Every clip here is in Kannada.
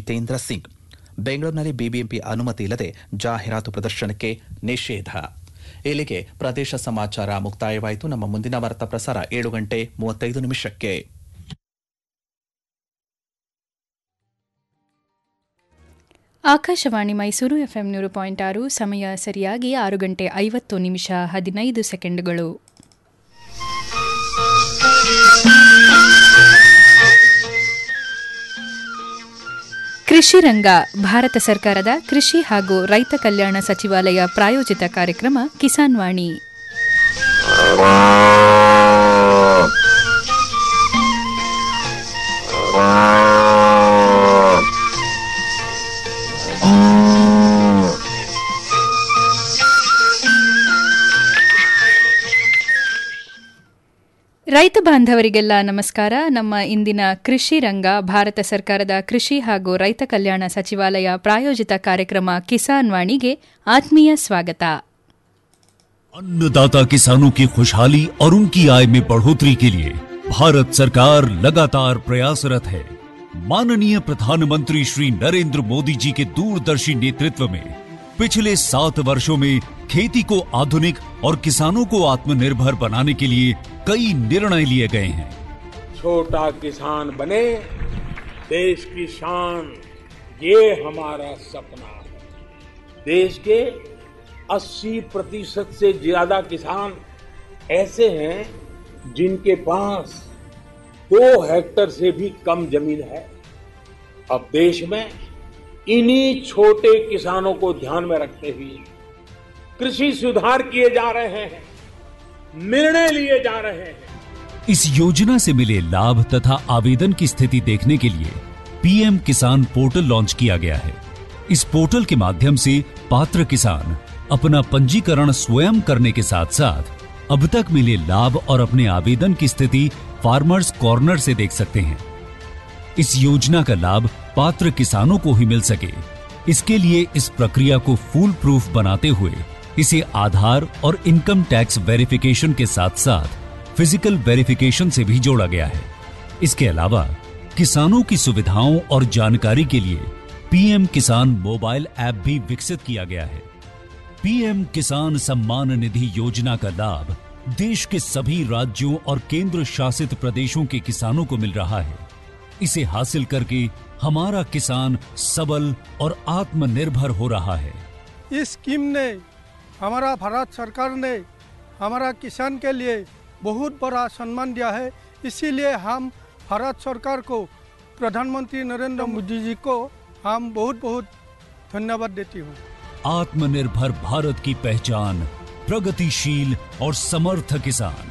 ಜಿತೇಂದ್ರ ಸಿಂಗ್ ಬೆಂಗಳೂರಿನಲ್ಲಿ ಬಿಬಿಎಂಪಿ ಅನುಮತಿ ಇಲ್ಲದೆ ಜಾಹೀರಾತು ಪ್ರದರ್ಶನಕ್ಕೆ ನಿಷೇಧ ಇಲ್ಲಿಗೆ ಪ್ರದೇಶ ಸಮಾಚಾರ ಮುಕ್ತಾಯವಾಯಿತು ನಮ್ಮ ಮುಂದಿನ ವಾರ್ತಾ ಪ್ರಸಾರ ಏಳು ಗಂಟೆ ಮೂವತ್ತೈದು ನಿಮಿಷಕ್ಕೆ ಆಕಾಶವಾಣಿ ಮೈಸೂರು ಎಫ್ಎಂ ನೂರು ಪಾಯಿಂಟ್ ಆರು ಸಮಯ ಸರಿಯಾಗಿ ಆರು ಗಂಟೆ ಐವತ್ತು ನಿಮಿಷ ಹದಿನೈದು ಸೆಕೆಂಡ್ಗಳು ಕೃಷಿ ರಂಗ ಭಾರತ ಸರ್ಕಾರದ ಕೃಷಿ ಹಾಗೂ ರೈತ ಕಲ್ಯಾಣ ಸಚಿವಾಲಯ ಪ್ರಾಯೋಜಿತ ಕಾರ್ಯಕ್ರಮ ಕಿಸಾನ್ ವಾಣಿ ರೈತ ಬಾಂಧವರಿಗೆಲ್ಲ ನಮಸ್ಕಾರ ನಮ್ಮ ಇಂದಿನ ಕೃಷಿ ರಂಗ ಭಾರತ ಸರ್ಕಾರದ ಕೃಷಿ ಹಾಗೂ ರೈತ ಕಲ್ಯಾಣ ಸಚಿವಾಲಯ ಪ್ರಾಯೋಜಿತ ಕಾರ್ಯಕ್ರಮ ಕಿಸಾನ್ ವಾಣಿಗೆ ಆತ್ಮೀಯ ಸ್ವಾಗತ अन्नदाता किसानों की खुशहाली और उनकी आय में बढ़ोतरी के लिए भारत सरकार लगातार प्रयासरत है माननीय प्रधानमंत्री श्री नरेंद्र मोदी जी के दूरदर्शी नेतृत्व में पिछले सात वर्षों में खेती को आधुनिक और किसानों को आत्मनिर्भर बनाने के लिए कई निर्णय लिए गए हैं छोटा किसान बने देश की शान ये हमारा सपना है देश के 80 प्रतिशत से ज्यादा किसान ऐसे हैं जिनके पास दो हेक्टर से भी कम जमीन है अब देश में इन्हीं छोटे किसानों को ध्यान में रखते हुए कृषि सुधार किए जा रहे हैं निर्णय लिए जा रहे हैं इस योजना से मिले लाभ तथा आवेदन की स्थिति देखने के लिए पीएम किसान पोर्टल लॉन्च किया गया है इस पोर्टल के माध्यम से पात्र किसान अपना पंजीकरण स्वयं करने के साथ साथ अब तक मिले लाभ और अपने आवेदन की स्थिति फार्मर्स कॉर्नर से देख सकते हैं इस योजना का लाभ पात्र किसानों को ही मिल सके इसके लिए इस प्रक्रिया को फूल प्रूफ बनाते हुए इसे आधार और इनकम टैक्स वेरिफिकेशन के साथ साथ फिजिकल वेरिफिकेशन से भी जोड़ा गया है इसके अलावा किसानों की सुविधाओं और जानकारी के लिए पीएम किसान मोबाइल ऐप भी विकसित किया गया है पीएम किसान सम्मान निधि योजना का लाभ देश के सभी राज्यों और केंद्र शासित प्रदेशों के किसानों को मिल रहा है इसे हासिल करके हमारा किसान सबल और आत्मनिर्भर हो रहा है इस स्कीम ने हमारा भारत सरकार ने हमारा किसान के लिए बहुत बड़ा सम्मान दिया है इसीलिए हम भारत सरकार को प्रधानमंत्री नरेंद्र मोदी जी को हम बहुत बहुत धन्यवाद देती हूँ आत्मनिर्भर भारत की पहचान प्रगतिशील और समर्थ किसान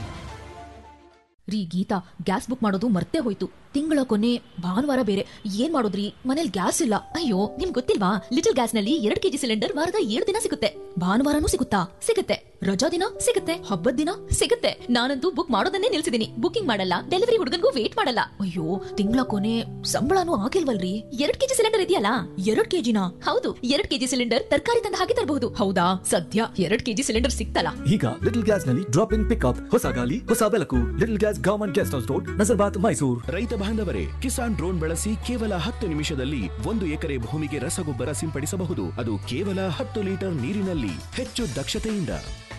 ರೀ ಗೀತಾ ಗ್ಯಾಸ್ ಬುಕ್ ಮಾಡೋದು ಮರ್ತೇ ಹೋಯ್ತು ತಿಂಗಳ ಕೊನೆ ಭಾನುವಾರ ಬೇರೆ ಏನ್ ಮಾಡೋದ್ರಿ ಮನೇಲಿ ಗ್ಯಾಸ್ ಇಲ್ಲ ಅಯ್ಯೋ ನಿಮ್ ಗೊತ್ತಿಲ್ವಾ ಲಿಟಲ್ ಗ್ಯಾಸ್ ನಲ್ಲಿ ಎರಡ್ ಕೆಜಿ ಸಿಲಿಂಡರ್ ವಾರದ ಏಳು ದಿನ ಸಿಗುತ್ತೆ ಭಾನುವಾರನೂ ಸಿಗುತ್ತಾ ಸಿಗುತ್ತೆ ರಜಾ ದಿನ ಸಿಗುತ್ತೆ ಹಬ್ಬದ ದಿನ ಸಿಗುತ್ತೆ ನಾನಂತೂ ಬುಕ್ ಮಾಡೋದನ್ನೇ ನಿಲ್ಸಿದೀನಿ ಬುಕಿಂಗ್ ಮಾಡಲ್ಲ ಡೆಲಿವರಿ ಹುಡುಗನ್ಗೂ ವೇಟ್ ಮಾಡಲ್ಲ ಅಯ್ಯೋ ತಿಂಗಳ ಕೊನೆ ಸಂಬಳನೂ ಆಗಿಲ್ವಲ್ರಿ ಎರಡ್ ಕೆಜಿ ಸಿಲಿಂಡರ್ ಇದೆಯಲ್ಲ ಎರಡ್ ಕೆಜಿನ ಹೌದು ಎರಡ್ ಕೆಜಿ ಸಿಲಿಂಡರ್ ತರಕಾರಿ ತಂದು ಹಾಕಿ ತರಬಹುದು ಹೌದಾ ಸದ್ಯ ಎರಡ್ ಕೆಜಿ ಸಿಲಿಂಡರ್ ಸಿಕ್ತಲ್ಲ ಈಗ ಲಿಟಲ್ ಗ್ಯಾಸ್ ನಲ್ಲಿ ಡ್ರಾಪ್ ಇನ್ ಪಿಕ್ಅಪ್ ಹೊಸ ಗಾಲಿ ಹೊಸ ಬೆಳಕು little gas government guest house road Nazarbad Mysuru ರೈತ ಬಾಂಧವರೇ ಕಿಸಾನ್ ಡ್ರೋನ್ ಬಳಸಿ ಕೇವಲ ಹತ್ತು ನಿಮಿಷದಲ್ಲಿ ಒಂದು ಎಕರೆ ಭೂಮಿಗೆ ರಸಗೊಬ್ಬರ ಸಿಂಪಡಿಸಬಹುದು ಅದು ಕೇವಲ ಹತ್ತು ಲೀಟರ್ ನೀರಿನಲ್ಲಿ ಹೆಚ್ಚು ದಕ್ಷತೆಯಿಂದ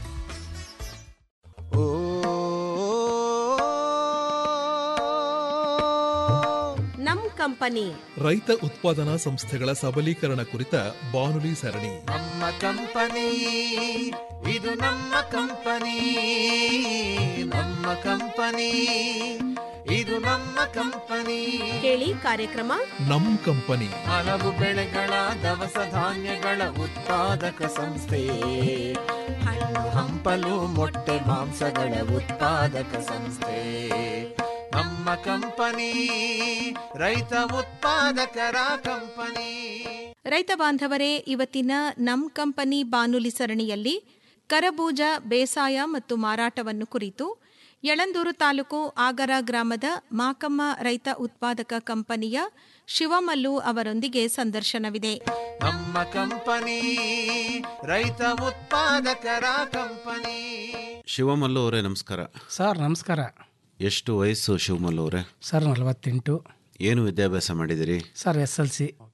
ನಮ್ ಕಂಪನಿ ರೈತ ಉತ್ಪಾದನಾ ಸಂಸ್ಥೆಗಳ ಸಬಲೀಕರಣ ಕುರಿತ ಬಾನುಲಿ ಸರಣಿ ನಮ್ಮ ಕಂಪನಿ ಇದು ನಮ್ಮ ಕಂಪನಿ ನಮ್ಮ ಕಂಪನಿ ಇದು ನಮ್ಮ ಕಂಪನಿ ಕೇಳಿ ಕಾರ್ಯಕ್ರಮ ನಮ್ ಕಂಪನಿ ಹಲವು ಬೆಳೆಗಳ ದವಸ ಧಾನ್ಯಗಳ ಉತ್ಪಾದಕ ಸಂಸ್ಥೆ ಹಣ್ಣು ಹಂಪಲು ಮೊಟ್ಟೆ ಮಾಂಸಗಳ ಉತ್ಪಾದಕ ಸಂಸ್ಥೆ ನಮ್ಮ ಕಂಪನಿ ರೈತ ಉತ್ಪಾದಕರ ಕಂಪನಿ ರೈತ ಬಾಂಧವರೇ ಇವತ್ತಿನ ನಮ್ ಕಂಪನಿ ಬಾನುಲಿ ಸರಣಿಯಲ್ಲಿ ಕರಬೂಜ ಬೇಸಾಯ ಮತ್ತು ಮಾರಾಟವನ್ನು ಕುರಿತು ಯಳಂದೂರು ತಾಲೂಕು ಆಗರ ಗ್ರಾಮದ ಮಾಕಮ್ಮ ರೈತ ಉತ್ಪಾದಕ ಕಂಪನಿಯ ಶಿವಮಲ್ಲು ಅವರೊಂದಿಗೆ ಸಂದರ್ಶನವಿದೆ ನಮ್ಮ ಕಂಪನಿ ರೈತ ಉತ್ಪಾದಕರ ಕಂಪನಿ ಶಿವಮಲ್ಲು ಅವರೇ ನಮಸ್ಕಾರ ಸರ್ ನಮಸ್ಕಾರ ಎಷ್ಟು ವಯಸ್ಸು ಶಿವಮಲ್ಲು ಅವರೇ ಸರ್ ನಲವತ್ತೆಂಟು ಏನು ವಿದ್ಯಾಭ್ಯಾಸ ಮಾಡಿದಿರಿ ಸರ್ ಎಸ್ ಎಲ್ ಸಿ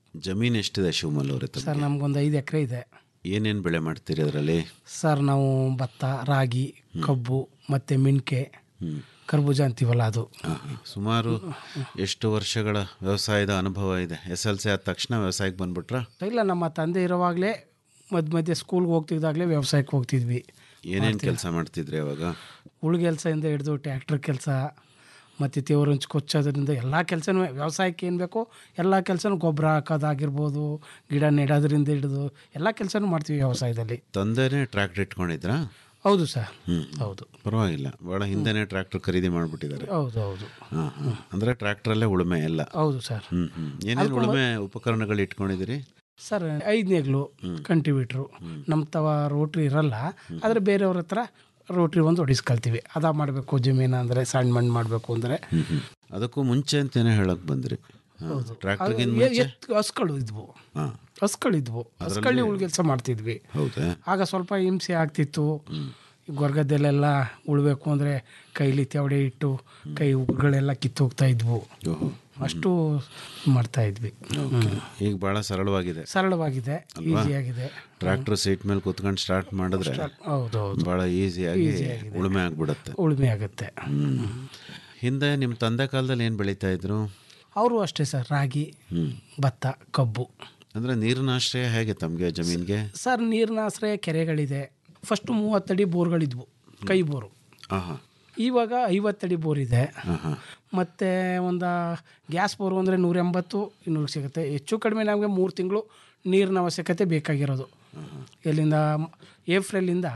ಜಮೀನ್ ಎಷ್ಟಿದೆ ಶಿವಮಲ್ಲ ಅವರೇ ತಮಗೆ? ಸರ್ ನಮ್ಗೊಂದು ಐದು ಎಕರೆ ಇದೆ ಏನೇನ್ ಬೆಳೆ ಮಾಡ್ತೀರಿ ಅದರಲ್ಲಿ ಸರ್ ನಾವು ಭತ್ತ ರಾಗಿ ಕಬ್ಬು ಮತ್ತು ಮಿಣ್ಕೆ ಕರ್ಬೂಜ ಅಂತೀವಲ್ಲ ಅದು ಸುಮಾರು ಎಷ್ಟು ವರ್ಷಗಳ ವ್ಯವಸಾಯದ ಅನುಭವ ಇದೆ ಎಸ್ ಎಲ್ ಸಿ ಆದ ತಕ್ಷಣ ವ್ಯವಸಾಯಕ್ಕೆ ಬಂದ್ಬಿಟ್ರ ಇಲ್ಲ ನಮ್ಮ ತಂದೆ ಇರೋವಾಗಲೇ ಮಧ್ಯ ಮಧ್ಯೆ ಸ್ಕೂಲ್ಗೆ ಹೋಗ್ತಿದ್ದಾಗಲೇ ವ್ಯವಸಾಯಕ್ಕೆ ಹೋಗ್ತಿದ್ವಿ ಏನೇನ್ ಕೆಲಸ ಮಾಡ್ತಿದ್ರಿ ಅವಾಗ ಉಳು ಕೆಲಸದಿಂದ ಹಿಡಿದು ಟ್ಯಾಕ್ಟ್ರ್ ಕೆಲಸ ಮತ್ತು ತೇವರು ಹಂಚ್ ಕೊಚ್ಚೋದ್ರಿಂದ ಎಲ್ಲ ಕೆಲಸನೂ ವ್ಯವಸಾಯಕ್ಕೆ ಏನು ಬೇಕೋ ಎಲ್ಲ ಕೆಲಸನೂ ಗೊಬ್ಬರ ಹಾಕೋದಾಗಿರ್ಬೋದು ಗಿಡ ನೆಡೋದ್ರಿಂದ ಹಿಡಿದು ಎಲ್ಲ ಕೆಲಸನೂ ಮಾಡ್ತೀವಿ ವ್ಯವಸಾಯದಲ್ಲಿ ತಂದೆನೇ ಟ್ರ್ಯಾಕ್ಟರ್ ಇಟ್ಕೊಂಡಿದ್ರಾ ಹೌದು ಸರ್ ಹ್ಮ್ ಹೌದು ಪರವಾಗಿಲ್ಲ ಬಹಳ ಹಿಂದೆನೆ ಟ್ರ್ಯಾಕ್ಟರ್ ಖರೀದಿ ಮಾಡ್ಬಿಟ್ಟಿದ್ದಾರೆ ಹೌದು ಹೌದು ಹಾ, ಹಾ. ಅಂದ್ರೆ ಟ್ರ್ಯಾಕ್ಟರಲ್ಲೇ ಉಳುಮೆ ಎಲ್ಲ ಹೌದು ಸರ್ ಹ್ಮ್ ಹ್ಮ್ ಏನೇನು ಅದಕ್ಕೂ ಉಳುಮೆ ಉಪಕರಣಗಳು ಇಟ್ಕೊಂಡಿದ್ದೀರಿ ಸರ್ ಐದನೇಗ್ಲು ಕಂಟಿಬಿಟ್ರು ನಮ್ಮ ತವ ರೋಟ್ರಿ ಇರಲ್ಲ ಆದರೆ ಬೇರೆಯವ್ರ ಹತ್ರ ರೋಟ್ರಿ ಒಂದು ಹೊಡಿಸ್ಕೊಳ್ತೀವಿ ಅದ ಮಾಡಬೇಕು ಜಮೀನು ಅಂದರೆ ಸಣ್ಣ ಮಣ್ಣು ಮಾಡಬೇಕು ಅಂದರೆ ಅದಕ್ಕೂ ಮುಂಚೆ ಅಂತೇನೆ ಹೇಳಕ್ ಬಂದ್ರಿ ಹೌದು ಟ್ರ್ಯಾಕ್ಟರ್ಗಿಂತ ಅದು ಮುಂಚೆ ಎತ್ತು ಹಸ್ಗಳು ಇದ್ವು ಹಾ. ಹಸ್ಗಳಿದ್ವು ಹಸ್ಕಳ್ಳಿ ಉಳ್ಗೆಲ್ಸ ಮಾಡ್ತಿದ್ವಿ ಹೌದಾ ಆಗ ಸ್ವಲ್ಪ ಹಿಂಸೆ ಆಗ್ತಿತ್ತು ಗೊರ್ಗದ್ದಲ್ಲೆಲ್ಲ ಉಳ್ಬೇಕು ಅಂದರೆ ಕೈಲಿ ತೆವಡೆ ಇಟ್ಟು ಕೈ ಉಗ್ಗಳೆಲ್ಲ ಕಿತ್ತೋಗ್ತಾ ಇದ್ವು ಅಷ್ಟು ಮಾಡ್ತಾ ಇದ್ವಿ ಈಗ ಬಹಳ ಸರಳವಾಗಿದೆ ಸರಳವಾಗಿದೆ ಅಲ್ವಾ? ಈಸಿಯಾಗಿದೆ ಟ್ರ್ಯಾಕ್ಟರ್ ಸೀಟ್ ಮೇಲೆ ಕುತ್ಕೊಂಡು ಸ್ಟಾರ್ಟ್ ಮಾಡಿದ್ರೆ ಹೌದು ಹೌದು ಬಹಳ ಈಸಿಯಾಗಿ Easy ಆಗಿದೆ. ಉಳುಮೆ ಆಗ್ಬಿಡತ್ತೆ ಉಳುಮೆ ಆಗುತ್ತೆ ಹ್ಮ್. ಹಿಂದೆ ನಿಮ್ಮ ತಂದೆ ಕಾಲದಲ್ಲಿ ಏನು ಬೆಳೀತಾ ಇದ್ರು ಅವರು ಅಷ್ಟೇ ಸರ್ ರಾಗಿ ಹ್ಮ್. ಭತ್ತ ಕಬ್ಬು ಅಂದ್ರೆ ನೀರಿನ ಆಶ್ರಯ ಹೇಗೆ ತಮಗೆ ಜಮೀನ್ಗೆ ಸರ್ ನೀರಿನ ಆಶ್ರಯ ಕೆರೆಗಳಿದೆ ಫಸ್ಟು ಮೂವತ್ತಡಿ ಬೋರ್ಗಳಿದ್ವು ಕೈ ಬೋರು ಆಹಾ ಇವಾಗ ಐವತ್ತಡಿ ಬೋರ್ ಇದೆ ಆಹಾ. ಮತ್ತು ಒಂದು ಗ್ಯಾಸ್ ಬೋರು ಅಂದರೆ ನೂರ ಎಂಬತ್ತು ಇನ್ನೂರು ಸಿಗುತ್ತೆ ಹೆಚ್ಚು ಕಡಿಮೆ ನಮಗೆ ಮೂರು ತಿಂಗಳು ನೀರಿನ ಅವಶ್ಯಕತೆ ಬೇಕಾಗಿರೋದು ಎಲ್ಲಿಂದ ಏಪ್ರಿಲಿಂದ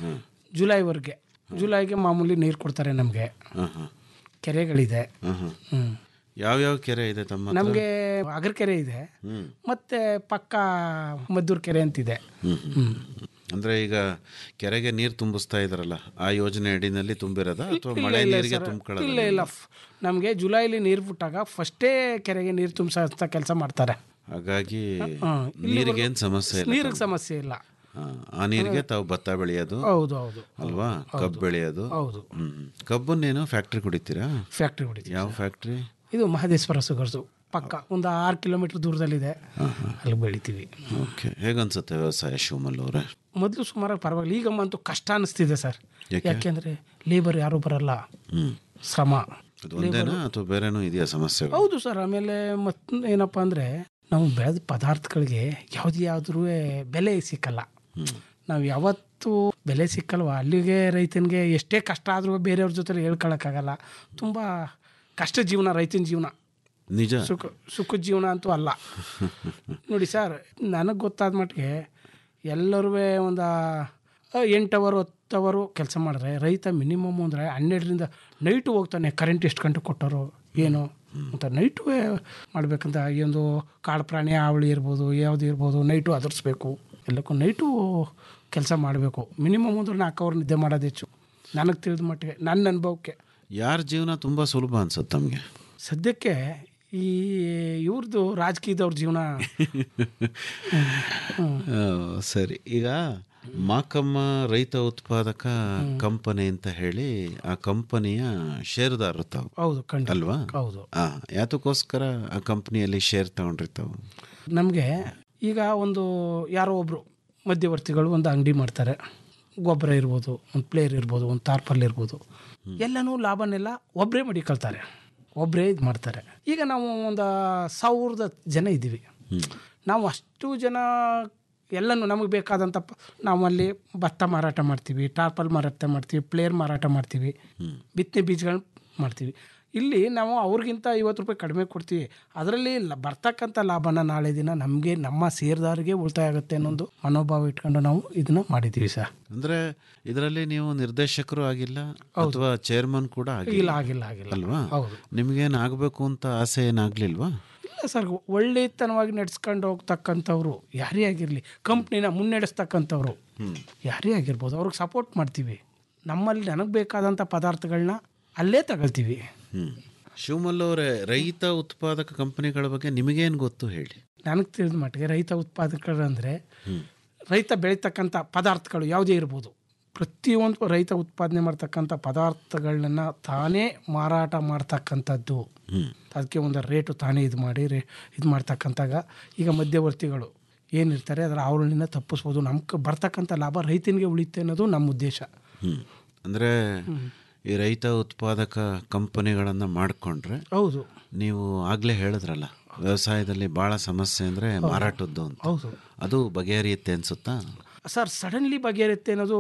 ಜುಲೈವರೆಗೆ ಜುಲೈಗೆ ಮಾಮೂಲಿ ನೀರು ಕೊಡ್ತಾರೆ ನಮಗೆ ಆಹಾ. ಕೆರೆಗಳಿದೆ ಆಹಾ. ಹ್ಞೂ ಯಾವ್ಯಾವ ಕೆರೆ ಇದೆ ತಮ್ಮ ಹತ್ರ? ನಮಗೆ ಅಗರ ಕೆರೆ ಇದೆ ಹ್ಮ್. ಮತ್ತು ಪಕ್ಕ ಮದ್ದೂರು ಕೆರೆ ಅಂತಿದೆ ಹ್ಮ್, ಹ್ಮ್. ಅಂದ್ರೆ ಈಗ ಕೆರೆಗೆ ನೀರು ತುಂಬಿಸ್ತಾ ಇದಾರಲ್ಲ ಆ ಯೋಜನೆ ಅಡಿನಲ್ಲಿ ತುಂಬಿರೋದ ಅಥವಾ ಇಲ್ಲ, ಮಳೆ ಇಲ್ಲ ನೀರಿಗೆ ಸರ್. ತುಂಬ್ಕೊಳ್ಳೋದ ಇಲ್ಲ ಇಲ್ಲ ನಮಗೆ ಜುಲೈಲಿ ನೀರು ಬಿಟ್ಟಾಗ ಫಸ್ಟೇ ಕೆರೆಗೆ ನೀರು ತುಂಬಿಸೋ ಕೆಲಸ ಮಾಡ್ತಾರೆ ಹಾಗಾಗಿ ಹ್ಮ್. ನೀರಿಗೆ ಏನು ಸಮಸ್ಯೆ ಇಲ್ಲ ನೀರಿಗೆ ಸಮಸ್ಯೆ ಇಲ್ಲ ಹಾ, ಆ ನೀರಿಗೆ ತಾವು ಭತ್ತ ಬೆಳೆಯೋದು ಹೌದು ಹೌದು ಅಲ್ವಾ ಕಬ್ಬು ಬೆಳೆಯೋದು ಹೌದು ಹ್ಮ್ ಕಬ್ಬನ್ನೇನು ಫ್ಯಾಕ್ಟ್ರಿ ಕುಡಿತೀರಾ ಫ್ಯಾಕ್ಟ್ರಿ ಹೊಡಿತೀವಿ ಯಾವ ಫ್ಯಾಕ್ಟ್ರಿ ಇದು ಮಹದೇಶ್ವರ ಸುಗರ್ಸು ಪಕ್ಕ ಒಂದು ಆರು ಕಿಲೋಮೀಟರ್ ದೂರದಲ್ಲಿದೆ ಅಲ್ಲಿ ಬೆಳಿತೀವಿ ಓಕೆ ಹೇಗನ್ಸುತ್ತೆ ವ್ಯವಸಾಯ ಶಿವಮಲ್ಲ ಅವರೇ ಮೊದಲು ಸುಮಾರು ಪರವಾಗಿಲ್ಲ ಈಗ ಅಂತೂ ಕಷ್ಟ ಅನಿಸ್ತಿದೆ ಸರ್ ಯಾಕೆ? ಯಾಕೆಂದರೆ ಲೇಬರ್ ಯಾರೂ ಬರಲ್ಲ ಹ್ಮ್ ಶ್ರಮ ಅದು ಒಂದೇನಾ ಅಥವಾ ಬೇರೆನೂ ಇದೆಯಾ ಸಮಸ್ಯೆ ಹೌದು ಸರ್ ಆಮೇಲೆ ಮತ್ತು ಏನಪ್ಪ ಅಂದರೆ ನಾವು ಬೆಳೆದ ಪದಾರ್ಥಗಳಿಗೆ ಯಾವ್ದು ಯಾವ್ದ್ರೂ ಬೆಲೆ ಸಿಕ್ಕಲ್ಲ ನಾವು ಯಾವತ್ತು ಬೆಲೆ ಸಿಕ್ಕಲ್ವ ಅಲ್ಲಿಗೆ ರೈತನಿಗೆ ಎಷ್ಟೇ ಕಷ್ಟ ಆದರೂ ಬೇರೆಯವ್ರ ಜೊತೆ ಹೇಳ್ಕೊಳಕ್ಕಾಗಲ್ಲ ತುಂಬ ಕಷ್ಟ ಜೀವನ ರೈತನ ಜೀವನ ನಿಜ ಸುಖ ಸುಖದ ಜೀವನ ಅಂತೂ ಅಲ್ಲ ನೋಡಿ ಸರ್ ನನಗೆ ಗೊತ್ತಾದ ಮಟ್ಟಿಗೆ ಎಲ್ಲರೂ ಒಂದು ಎಂಟು ಅವರು ಹತ್ತು ಅವರು ಕೆಲಸ ಮಾಡಿದ್ರೆ ರೈತ ಮಿನಿಮಮ್ ಅಂದರೆ ಹನ್ನೆರಡರಿಂದ ನೈಟು ಹೋಗ್ತಾನೆ ಕರೆಂಟ್ ಎಷ್ಟು ಗಂಟೆ ಕೊಟ್ಟರು ಏನು ಅಂತ ನೈಟು ಮಾಡಬೇಕಂತ ಈ ಒಂದು ಕಾಡು ಪ್ರಾಣಿ ಅವಳಿ ಇರ್ಬೋದು ಯಾವುದು ಇರ್ಬೋದು ನೈಟು ಅದರ್ಸ್ಬೇಕು ಎಲ್ಲಕ್ಕೂ ನೈಟು ಕೆಲಸ ಮಾಡಬೇಕು ಮಿನಿಮಮ್ ಅಂದ್ರೆ ನಾಲ್ಕು ಅವರ್ ನಿದ್ದೆ ಮಾಡೋದು ಹೆಚ್ಚು ನನಗೆ ತಿಳಿದ ಮಟ್ಟಿಗೆ ನನ್ನ ಅನುಭವಕ್ಕೆ ಯಾರ ಜೀವನ ತುಂಬಾ ಸುಲಭ ಅನ್ಸುತ್ತೆ ತಮಗೆ ಸದ್ಯಕ್ಕೆ ಈ ಇವ್ರದ್ದು ರಾಜಕೀಯದವ್ರ ಜೀವನ ಸರಿ ಈಗ ಮಾಕಮ್ಮ ರೈತ ಉತ್ಪಾದಕ ಕಂಪನಿ ಅಂತ ಹೇಳಿ ಆ ಕಂಪನಿಯ ಷೇರುದಾರರು ತಾವು ಹೌದು ಖಂಡಿತ ಅಲ್ವಾ ಹೌದು ಆ ಯಾತಕ್ಕೋಸ್ಕರ ಆ ಕಂಪನಿಯಲ್ಲಿ ಶೇರ್ ತಗೊಂಡ್ರಿ ತಾವು ನಮಗೆ ಈಗ ಒಂದು ಯಾರೋ ಒಬ್ಬರು ಮಧ್ಯವರ್ತಿಗಳು ಒಂದು ಅಂಗಡಿ ಮಾಡ್ತಾರೆ ಗೊಬ್ಬರ ಇರ್ಬೋದು ಒಂದು ಪ್ಲೇಯರ್ ಇರ್ಬೋದು ಒಂದು ತಾರ್ಪಲ್ ಇರ್ಬೋದು ಎಲ್ಲನೂ ಲಾಭನೆಲ್ಲ ಒಬ್ಬರೇ ಮಡಿಕೊಳ್ತಾರೆ ಒಬ್ಬರೇ ಇದು ಮಾಡ್ತಾರೆ ಈಗ ನಾವು ಒಂದು ಸಾವಿರದ ಜನ ಇದ್ದೀವಿ ನಾವು ಅಷ್ಟು ಜನ ಎಲ್ಲನೂ ನಮಗೆ ಬೇಕಾದಂಥ ಪ- ನಾವಲ್ಲಿ ಭತ್ತ ಮಾರಾಟ ಮಾಡ್ತೀವಿ ಟಾರ್ಪಲ್ ಮಾರಾಟ ಮಾಡ್ತೀವಿ ಪ್ಲೇಯರ್ ಮಾರಾಟ ಮಾಡ್ತೀವಿ ಬಿತ್ತನೆ ಬೀಜಗಳನ್ನ ಮಾಡ್ತೀವಿ ಇಲ್ಲಿ ನಾವು ಅವ್ರಿಗಿಂತ ಐವತ್ತು ರೂಪಾಯಿ ಕಡಿಮೆ ಕೊಡ್ತೀವಿ ಅದರಲ್ಲಿ ಲ- ಬರ್ತಕ್ಕಂಥ ಲಾಭನ ನಾಳೆ ದಿನ ನಮಗೆ ನಮ್ಮ ಸೇರಿದಾರಿಗೆ ಉಳಿತಾಯ ಆಗುತ್ತೆ ಅನ್ನೋದು ಮನೋಭಾವ ಇಟ್ಕೊಂಡು ನಾವು ಇದನ್ನ ಮಾಡಿದ್ದೀವಿ ಸರ್ ಅಂದ್ರೆ ಇದರಲ್ಲಿ ನೀವು ನಿರ್ದೇಶಕರು ಆಗಿಲ್ಲ ಅಥವಾ ಚೇರ್ಮನ್ ಕೂಡ ಇಲ್ಲ ಆಗಿಲ್ಲ ಆಗಿಲ್ಲ ಅಲ್ವಾ ಹೌದು ನಿಮ್ಗೇನ್ ಆಗ್ಬೇಕು ಅಂತ ಆಸೆ ಏನಾಗ್ಲಿಲ್ವಾ ಇಲ್ಲ ಸರ್ ಒಳ್ಳೆತನವಾಗಿ ನಡೆಸ್ಕೊಂಡು ಹೋಗ್ತಕ್ಕಂಥವ್ರು ಯಾರೇ ಆಗಿರಲಿ ಕಂಪ್ನಿನ ಮುನ್ನಡೆಸ್ತಕ್ಕಂಥವ್ರು ಯಾರೇ ಆಗಿರ್ಬೋದು ಅವ್ರಿಗೆ ಸಪೋರ್ಟ್ ಮಾಡ್ತೀವಿ ನಮ್ಮಲ್ಲಿ ನನಗೆ ಬೇಕಾದಂಥ ಪದಾರ್ಥಗಳನ್ನ ಅಲ್ಲೇ ತಗೊಳ್ತೀವಿ ಹ್ಮ್ ಶಿವಮಲ್ಲ ಅವರೇ ರೈತ ಉತ್ಪಾದಕ ಕಂಪನಿಗಳ ಬಗ್ಗೆ ನಿಮಗೇನು ಗೊತ್ತು ಹೇಳಿ ನನಗೆ ತಿಳಿದ ಮಟ್ಟಿಗೆ ರೈತ ಉತ್ಪಾದಕರು ಅಂದರೆ ರೈತ ಬೆಳೀತಕ್ಕಂಥ ಪದಾರ್ಥಗಳು ಯಾವುದೇ ಇರ್ಬೋದು ಪ್ರತಿಯೊಂದು ರೈತ ಉತ್ಪಾದನೆ ಮಾಡ್ತಕ್ಕಂಥ ಪದಾರ್ಥಗಳನ್ನ ತಾನೇ ಮಾರಾಟ ಮಾಡ್ತಕ್ಕಂಥದ್ದು ಅದಕ್ಕೆ ಒಂದು ರೇಟು ತಾನೇ ಇದು ಮಾಡಿ ರೇ ಇದು ಮಾಡ್ತಕ್ಕಂತಾಗ ಈಗ ಮಧ್ಯವರ್ತಿಗಳು ಏನಿರ್ತಾರೆ ಅದರ ಅವಳಿಂದ ತಪ್ಪಿಸ್ಬೋದು ನಮ್ಗೆ ಬರ್ತಕ್ಕಂಥ ಲಾಭ ರೈತನಿಗೆ ಉಳಿತೆ ಅನ್ನೋದು ನಮ್ಮ ಉದ್ದೇಶ ಹ್ಮ್ ಅಂದ್ರೆ ಈ ರೈತ ಉತ್ಪಾದಕ ಕಂಪನಿಗಳನ್ನ ಮಾಡ್ಕೊಂಡ್ರೆ ಹೌದು ನೀವು ಆಗ್ಲೇ ಹೇಳಿದ್ರಲ್ಲ ವ್ಯವಸಾಯದಲ್ಲಿ ಬಹಳ ಸಮಸ್ಯೆ ಅಂದ್ರೆ ಮಾರಾಟದ್ದು ಅಂತ ಹೌದು ಅದು ಬಗೆಹರಿಯುತ್ತೆ ಅನ್ಸುತ್ತಾ ಸರ್ ಸಡನ್ಲಿ ಬಗೆಹರುತ್ತೆ ಅನ್ನೋದು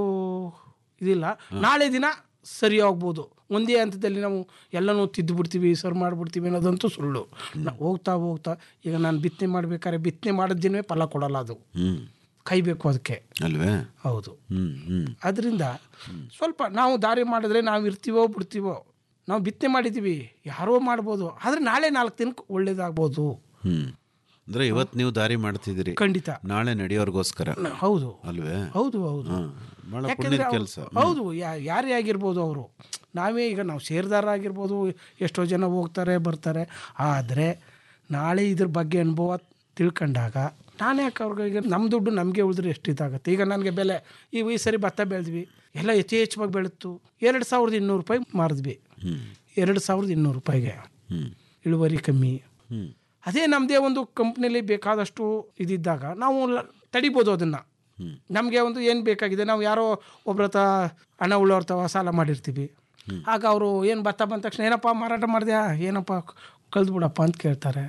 ಇದಿಲ್ಲ ನಾಳೆ ದಿನ ಸರಿ ಆಗ್ಬೋದು ಒಂದೇ ಹಂತದಲ್ಲಿ ನಾವು ಎಲ್ಲನೂ ತಿದ್ದು ಬಿಡ್ತೀವಿ ಸರ್ ಮಾಡಿಬಿಡ್ತೀವಿ ಅನ್ನೋದಂತೂ ಸುಳ್ಳು ನಾವು ಹೋಗ್ತಾ ಹೋಗ್ತಾ ಈಗ ನಾನು ಬಿತ್ತನೆ ಮಾಡ್ಬೇಕಾದ್ರೆ ಬಿತ್ತನೆ ಮಾಡಿದ ದಿನವೇ ಫಲ ಕೊಡಲ್ಲ ಅದು ಹ್ಮ್ ಕೈಬೇಕು ಅದಕ್ಕೆ ಅಲ್ವೇ ಹೌದು ಹ್ಮ್ ಹ್ಮ್ ಅದರಿಂದ ಸ್ವಲ್ಪ ನಾವು ದಾರಿ ಮಾಡಿದ್ರೆ ನಾವು ಇರ್ತೀವೋ ಬಿಡ್ತೀವೋ ನಾವು ಬಿತ್ತನೆ ಮಾಡಿದ್ದೀವಿ ಯಾರೋ ಮಾಡ್ಬೋದು ಆದರೆ ನಾಳೆ ನಾಲ್ಕು ದಿನಕ್ಕೆ ಒಳ್ಳೇದಾಗ್ಬೋದು ಹ್ಮ್ ಅಂದ್ರೆ ಇವತ್ತು ನೀವು ದಾರಿ ಮಾಡ್ತಿದ್ದೀರಿ ಖಂಡಿತ ನಾಳೆ ನಡೆಯೋರ್ಗೋಸ್ಕರ ಹೌದು ಅಲ್ವೇ ಹೌದು ಹೌದು ಹಾ, ಬಹಳ ಯಾಕೆಂದ್ರೆ ಪುಣ್ಯದ ಅವ್ರು- ಕೆಲಸ ಹೌದು ಯಾ- ಯಾರೇ ಆಗಿರ್ಬೋದು ಅವರು ನಾವೇ ಈಗ ನಾವು ಷೇರ್ದಾರ ಆಗಿರ್ಬೋದು ಎಷ್ಟೋ ಜನ ಹೋಗ್ತಾರೆ ಬರ್ತಾರೆ ಆದರೆ ನಾಳೆ ಇದ್ರ ಬಗ್ಗೆ ಅನುಭವ ತಿಳ್ಕೊಂಡಾಗ ನಾನೇ ಯಾಕೆ ಅವ್ರಿಗೆ ನಮ್ಮ ದುಡ್ಡು ನಮಗೆ ಉಳಿದ್ರೆ ಎಷ್ಟು ಇದಾಗುತ್ತೆ ಈಗ ನನಗೆ ಬೆಲೆ ಈಗ ಈ ಸರಿ ಭತ್ತ ಬೆಳೆದ್ವಿ ಎಲ್ಲ ಯಥೇಚ್ಛವಾಗಿ ಬೆಳೆತು ಎರಡು ಸಾವಿರದ ಇನ್ನೂರು ರೂಪಾಯಿ ಮಾರಿದ್ವಿ ಎರಡು ಸಾವಿರದ ಇನ್ನೂರು ರೂಪಾಯಿಗೆ ಇಳುವರಿ ಕಮ್ಮಿ ಹ್ಮ್ ಅದೇ ನಮ್ಮದೇ ಒಂದು ಕಂಪ್ನಿಲಿ ಬೇಕಾದಷ್ಟು ಇದಿದ್ದಾಗ ನಾವು ಲ- ತಡಿಬೋದು ಅದನ್ನು ನಮಗೆ ಒಂದು ಏನು ಬೇಕಾಗಿದೆ ನಾವು ಯಾರೋ ಒಬ್ರ ಹತ್ರ ಹಣ ಉಳ್ಳೋರ್ ತವ ಸಾಲ ಮಾಡಿರ್ತೀವಿ ಆಗ ಅವರು ಏನು ಭತ್ತ ಬಂದ ತಕ್ಷಣ ಏನಪ್ಪ ಮಾರಾಟ ಮಾಡಿದ್ಯಾ ಏನಪ್ಪ ಕಳೆದು ಬಿಡಪ್ಪ ಅಂತ ಕೇಳ್ತಾರೆ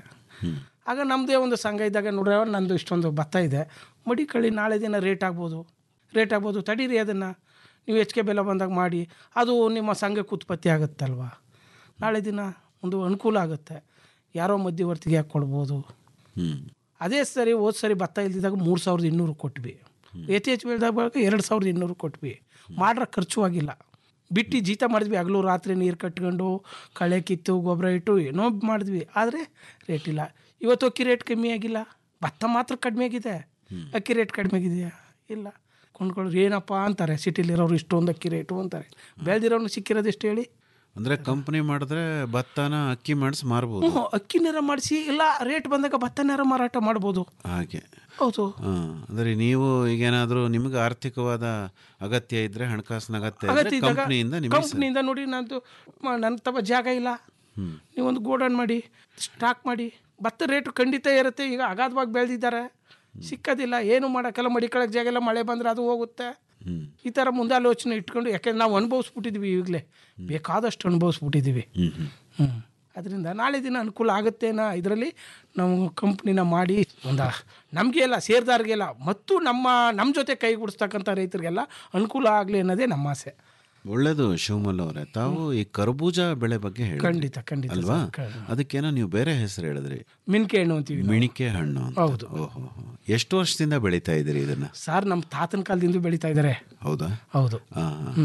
ಆಗ ನಮ್ಮದೇ ಒಂದು ಸಂಘ ಇದ್ದಾಗ ನೋಡ್ರೆ ನಂದು ಇಷ್ಟೊಂದು ಭತ್ತ ಇದೆ ಮಡಿಕಳ್ಳಿ ನಾಳೆ ದಿನ ರೇಟ್ ಆಗ್ಬೋದು ರೇಟ್ ಆಗ್ಬೋದು ತಡೀರಿ ಅದನ್ನು ನೀವು ಹೆಚ್ಚಿಗೆ ಬೆಲೆ ಬಂದಾಗ ಮಾಡಿ ಅದು ನಿಮ್ಮ ಸಂಘಕ್ಕೆ ಉತ್ಪತ್ತಿ ಆಗುತ್ತಲ್ವಾ ನಾಳೆ ದಿನ ಒಂದು ಅನುಕೂಲ ಆಗುತ್ತೆ ಯಾರೋ ಮಧ್ಯವರ್ತಿಗೆ ಯಾಕೆ ಕೊಡ್ಬೋದು ಹ್ಮ್ ಅದೇ ಸರಿ ಹೋದ ಸರಿ ಭತ್ತ ಇಲ್ದಿದ್ದಾಗ ಮೂರು ಸಾವಿರದ ಇನ್ನೂರು ಕೊಟ್ವಿ ಹೆಚ್ಚು ಹೆಚ್ಚು ಬೆಳೆದಾಗ ಎರಡು ಸಾವಿರದ ಇನ್ನೂರು ಕೊಟ್ವಿ ಮಾಡ್ರೆ ಖರ್ಚು ಆಗಿಲ್ಲ ಬಿಟ್ಟು ಜೀತ ಮಾಡಿದ್ವಿ ಹಗಲು ರಾತ್ರಿ ನೀರು ಕಟ್ಕೊಂಡು ಕಳೆ ಕಿತ್ತು ಗೊಬ್ಬರ ಇಟ್ಟು ಏನೋ ಮಾಡಿದ್ವಿ ಆದರೆ ರೇಟ್ ಇಲ್ಲ ಇವತ್ತು ಅಕ್ಕಿ ರೇಟ್ ಕಮ್ಮಿ ಆಗಿಲ್ಲ ಭತ್ತ ಮಾತ್ರ ಕಡಿಮೆ ಆಗಿದೆ ಅಕ್ಕಿ ರೇಟ್ ಕಡಿಮೆ ಆಗಿದೆಯಾ ಇಲ್ಲ ಕೊಂಡ್ಕೊಳ್ಳೋರು ಏನಪ್ಪ ಅಂತಾರೆ ಸಿಟಿಲಿರೋರು ಇಷ್ಟೊಂದು ಅಕ್ಕಿ ರೇಟು ಅಂತಾರೆ ಬೆಳೆದಿರೋನು ಸಿಕ್ಕಿರೋದು ಎಷ್ಟು ಹೇಳಿ ಅಂದ್ರೆ ಕಂಪನಿ ಮಾಡಿದ್ರೆ ಭತ್ತನ ಅಕ್ಕಿ ಮಾಡಿಸಿ ಮಾರ್ಬೋದು ಹ್ಞೂ ಅಕ್ಕಿ ನೇರ ಮಾಡಿಸಿ ಇಲ್ಲ ರೇಟ್ ಬಂದಾಗ ಭತ್ತ ನೇರ ಮಾರಾಟ ಮಾಡ್ಬೋದು ಹಾಗೆ ಹೌದು ಹಾ, ಅಂದ್ರೆ ನೀವು ಈಗೇನಾದ್ರೂ ನಿಮ್ಗೆ ಆರ್ಥಿಕವಾದ ಅಗತ್ಯ ಇದ್ರೆ ಹಣಕಾಸಿನ ಅಗತ್ಯ ಅಗತ್ಯ ಇದ್ರೆ ಇದ್ದಾಗ ಕಂಪ್ನಿಯಿಂದ ನಿಮಗೆ ಸ- ಕಂಪ್ನಿಯಿಂದ ನೋಡಿ ನಂದು ಮ- ನನ್ನ ತವ ಜಾಗ ಇಲ್ಲ ಹ್ಮ್. ನೀವೊಂದು ಗೋಡನ್ ಮಾಡಿ ಸ್ಟಾಕ್ ಮಾಡಿ ಭತ್ತ ರೇಟು ಖಂಡಿತ ಇರುತ್ತೆ ಈಗ ಅಗಾಧವಾಗಿ ಬೆಳೆದಿದ್ದಾರೆ ಸಿಕ್ಕೋದಿಲ್ಲ ಏನು ಮಾಡೋಕ್ಕಲ್ಲ ಮಡಿಕೊಳಕ್ಕೆ ಜಾಗ ಎಲ್ಲ ಮಳೆ ಬಂದರೆ ಅದು ಹೋಗುತ್ತೆ ಹ್ಮ್ ಈ ಥರ ಮುಂದಾಲೋಚನೆ ಇಟ್ಕೊಂಡು ಯಾಕೆಂದ್ರೆ ನಾವು ಅನುಭವಿಸ್ಬಿಟ್ಟಿದ್ವಿ ಈಗಲೇ ಬೇಕಾದಷ್ಟು ಅನುಭವಿಸ್ಬಿಟ್ಟಿದ್ದೀವಿ ಹ್ಮ್ ಹ್ಮ್ ಹ್ಞೂ ಅದರಿಂದ ನಾಳೆ ದಿನ ಅನುಕೂಲ ಆಗುತ್ತೇನಾ ಇದರಲ್ಲಿ ನಾವು ಕಂಪ್ನಿನ ಮಾಡಿ ಒಂದು ನಮಗೆ ಎಲ್ಲ ಸೇರ್ದಾರಿಗೆಲ್ಲ ಮತ್ತು ನಮ್ಮ ನಮ್ಮ ಜೊತೆ ಕೈಗೂಡಿಸ್ತಕ್ಕಂಥ ರೈತರಿಗೆಲ್ಲ ಅನುಕೂಲ ಆಗಲಿ ಅನ್ನೋದೇ ನಮ್ಮ ಆಸೆ ಒಳ್ಳೇದು ಶಿವಮಲ್ ಅವರೇ ತಾವು ಈ ಕರ್ಬೂಜ ಬೆಳೆ ಬಗ್ಗೆ ಹೇಳಿ ಖಂಡಿತ, ಖಂಡಿತ ಅಲ್ವಾ ಸರ್, ಖಂಡಿತ. ಅದಕ್ಕೇನೋ ನೀವು ಬೇರೆ ಹೆಸರು ಹೇಳಿದ್ರಿ ಮಿನ್ಕೆ ಹಣ್ಣು ಅಂತೀವಿ ನಾವು. ಮಿಣಿಕೆ ಹಣ್ಣು ಅಂತ ಹೌದು. ಓಹೋ ಎಷ್ಟು ವರ್ಷದಿಂದ ಬೆಳೀತಾ ಇದ್ದೀರಿ ಇದನ್ನ ಸರ್ ನಮ್ಮ ತಾತನ ಕಾಲದಿಂದ ಬೆಳೀತಾ ಇದ್ದಾರೆ ಹೌದಾ ಹೌದು ಆ,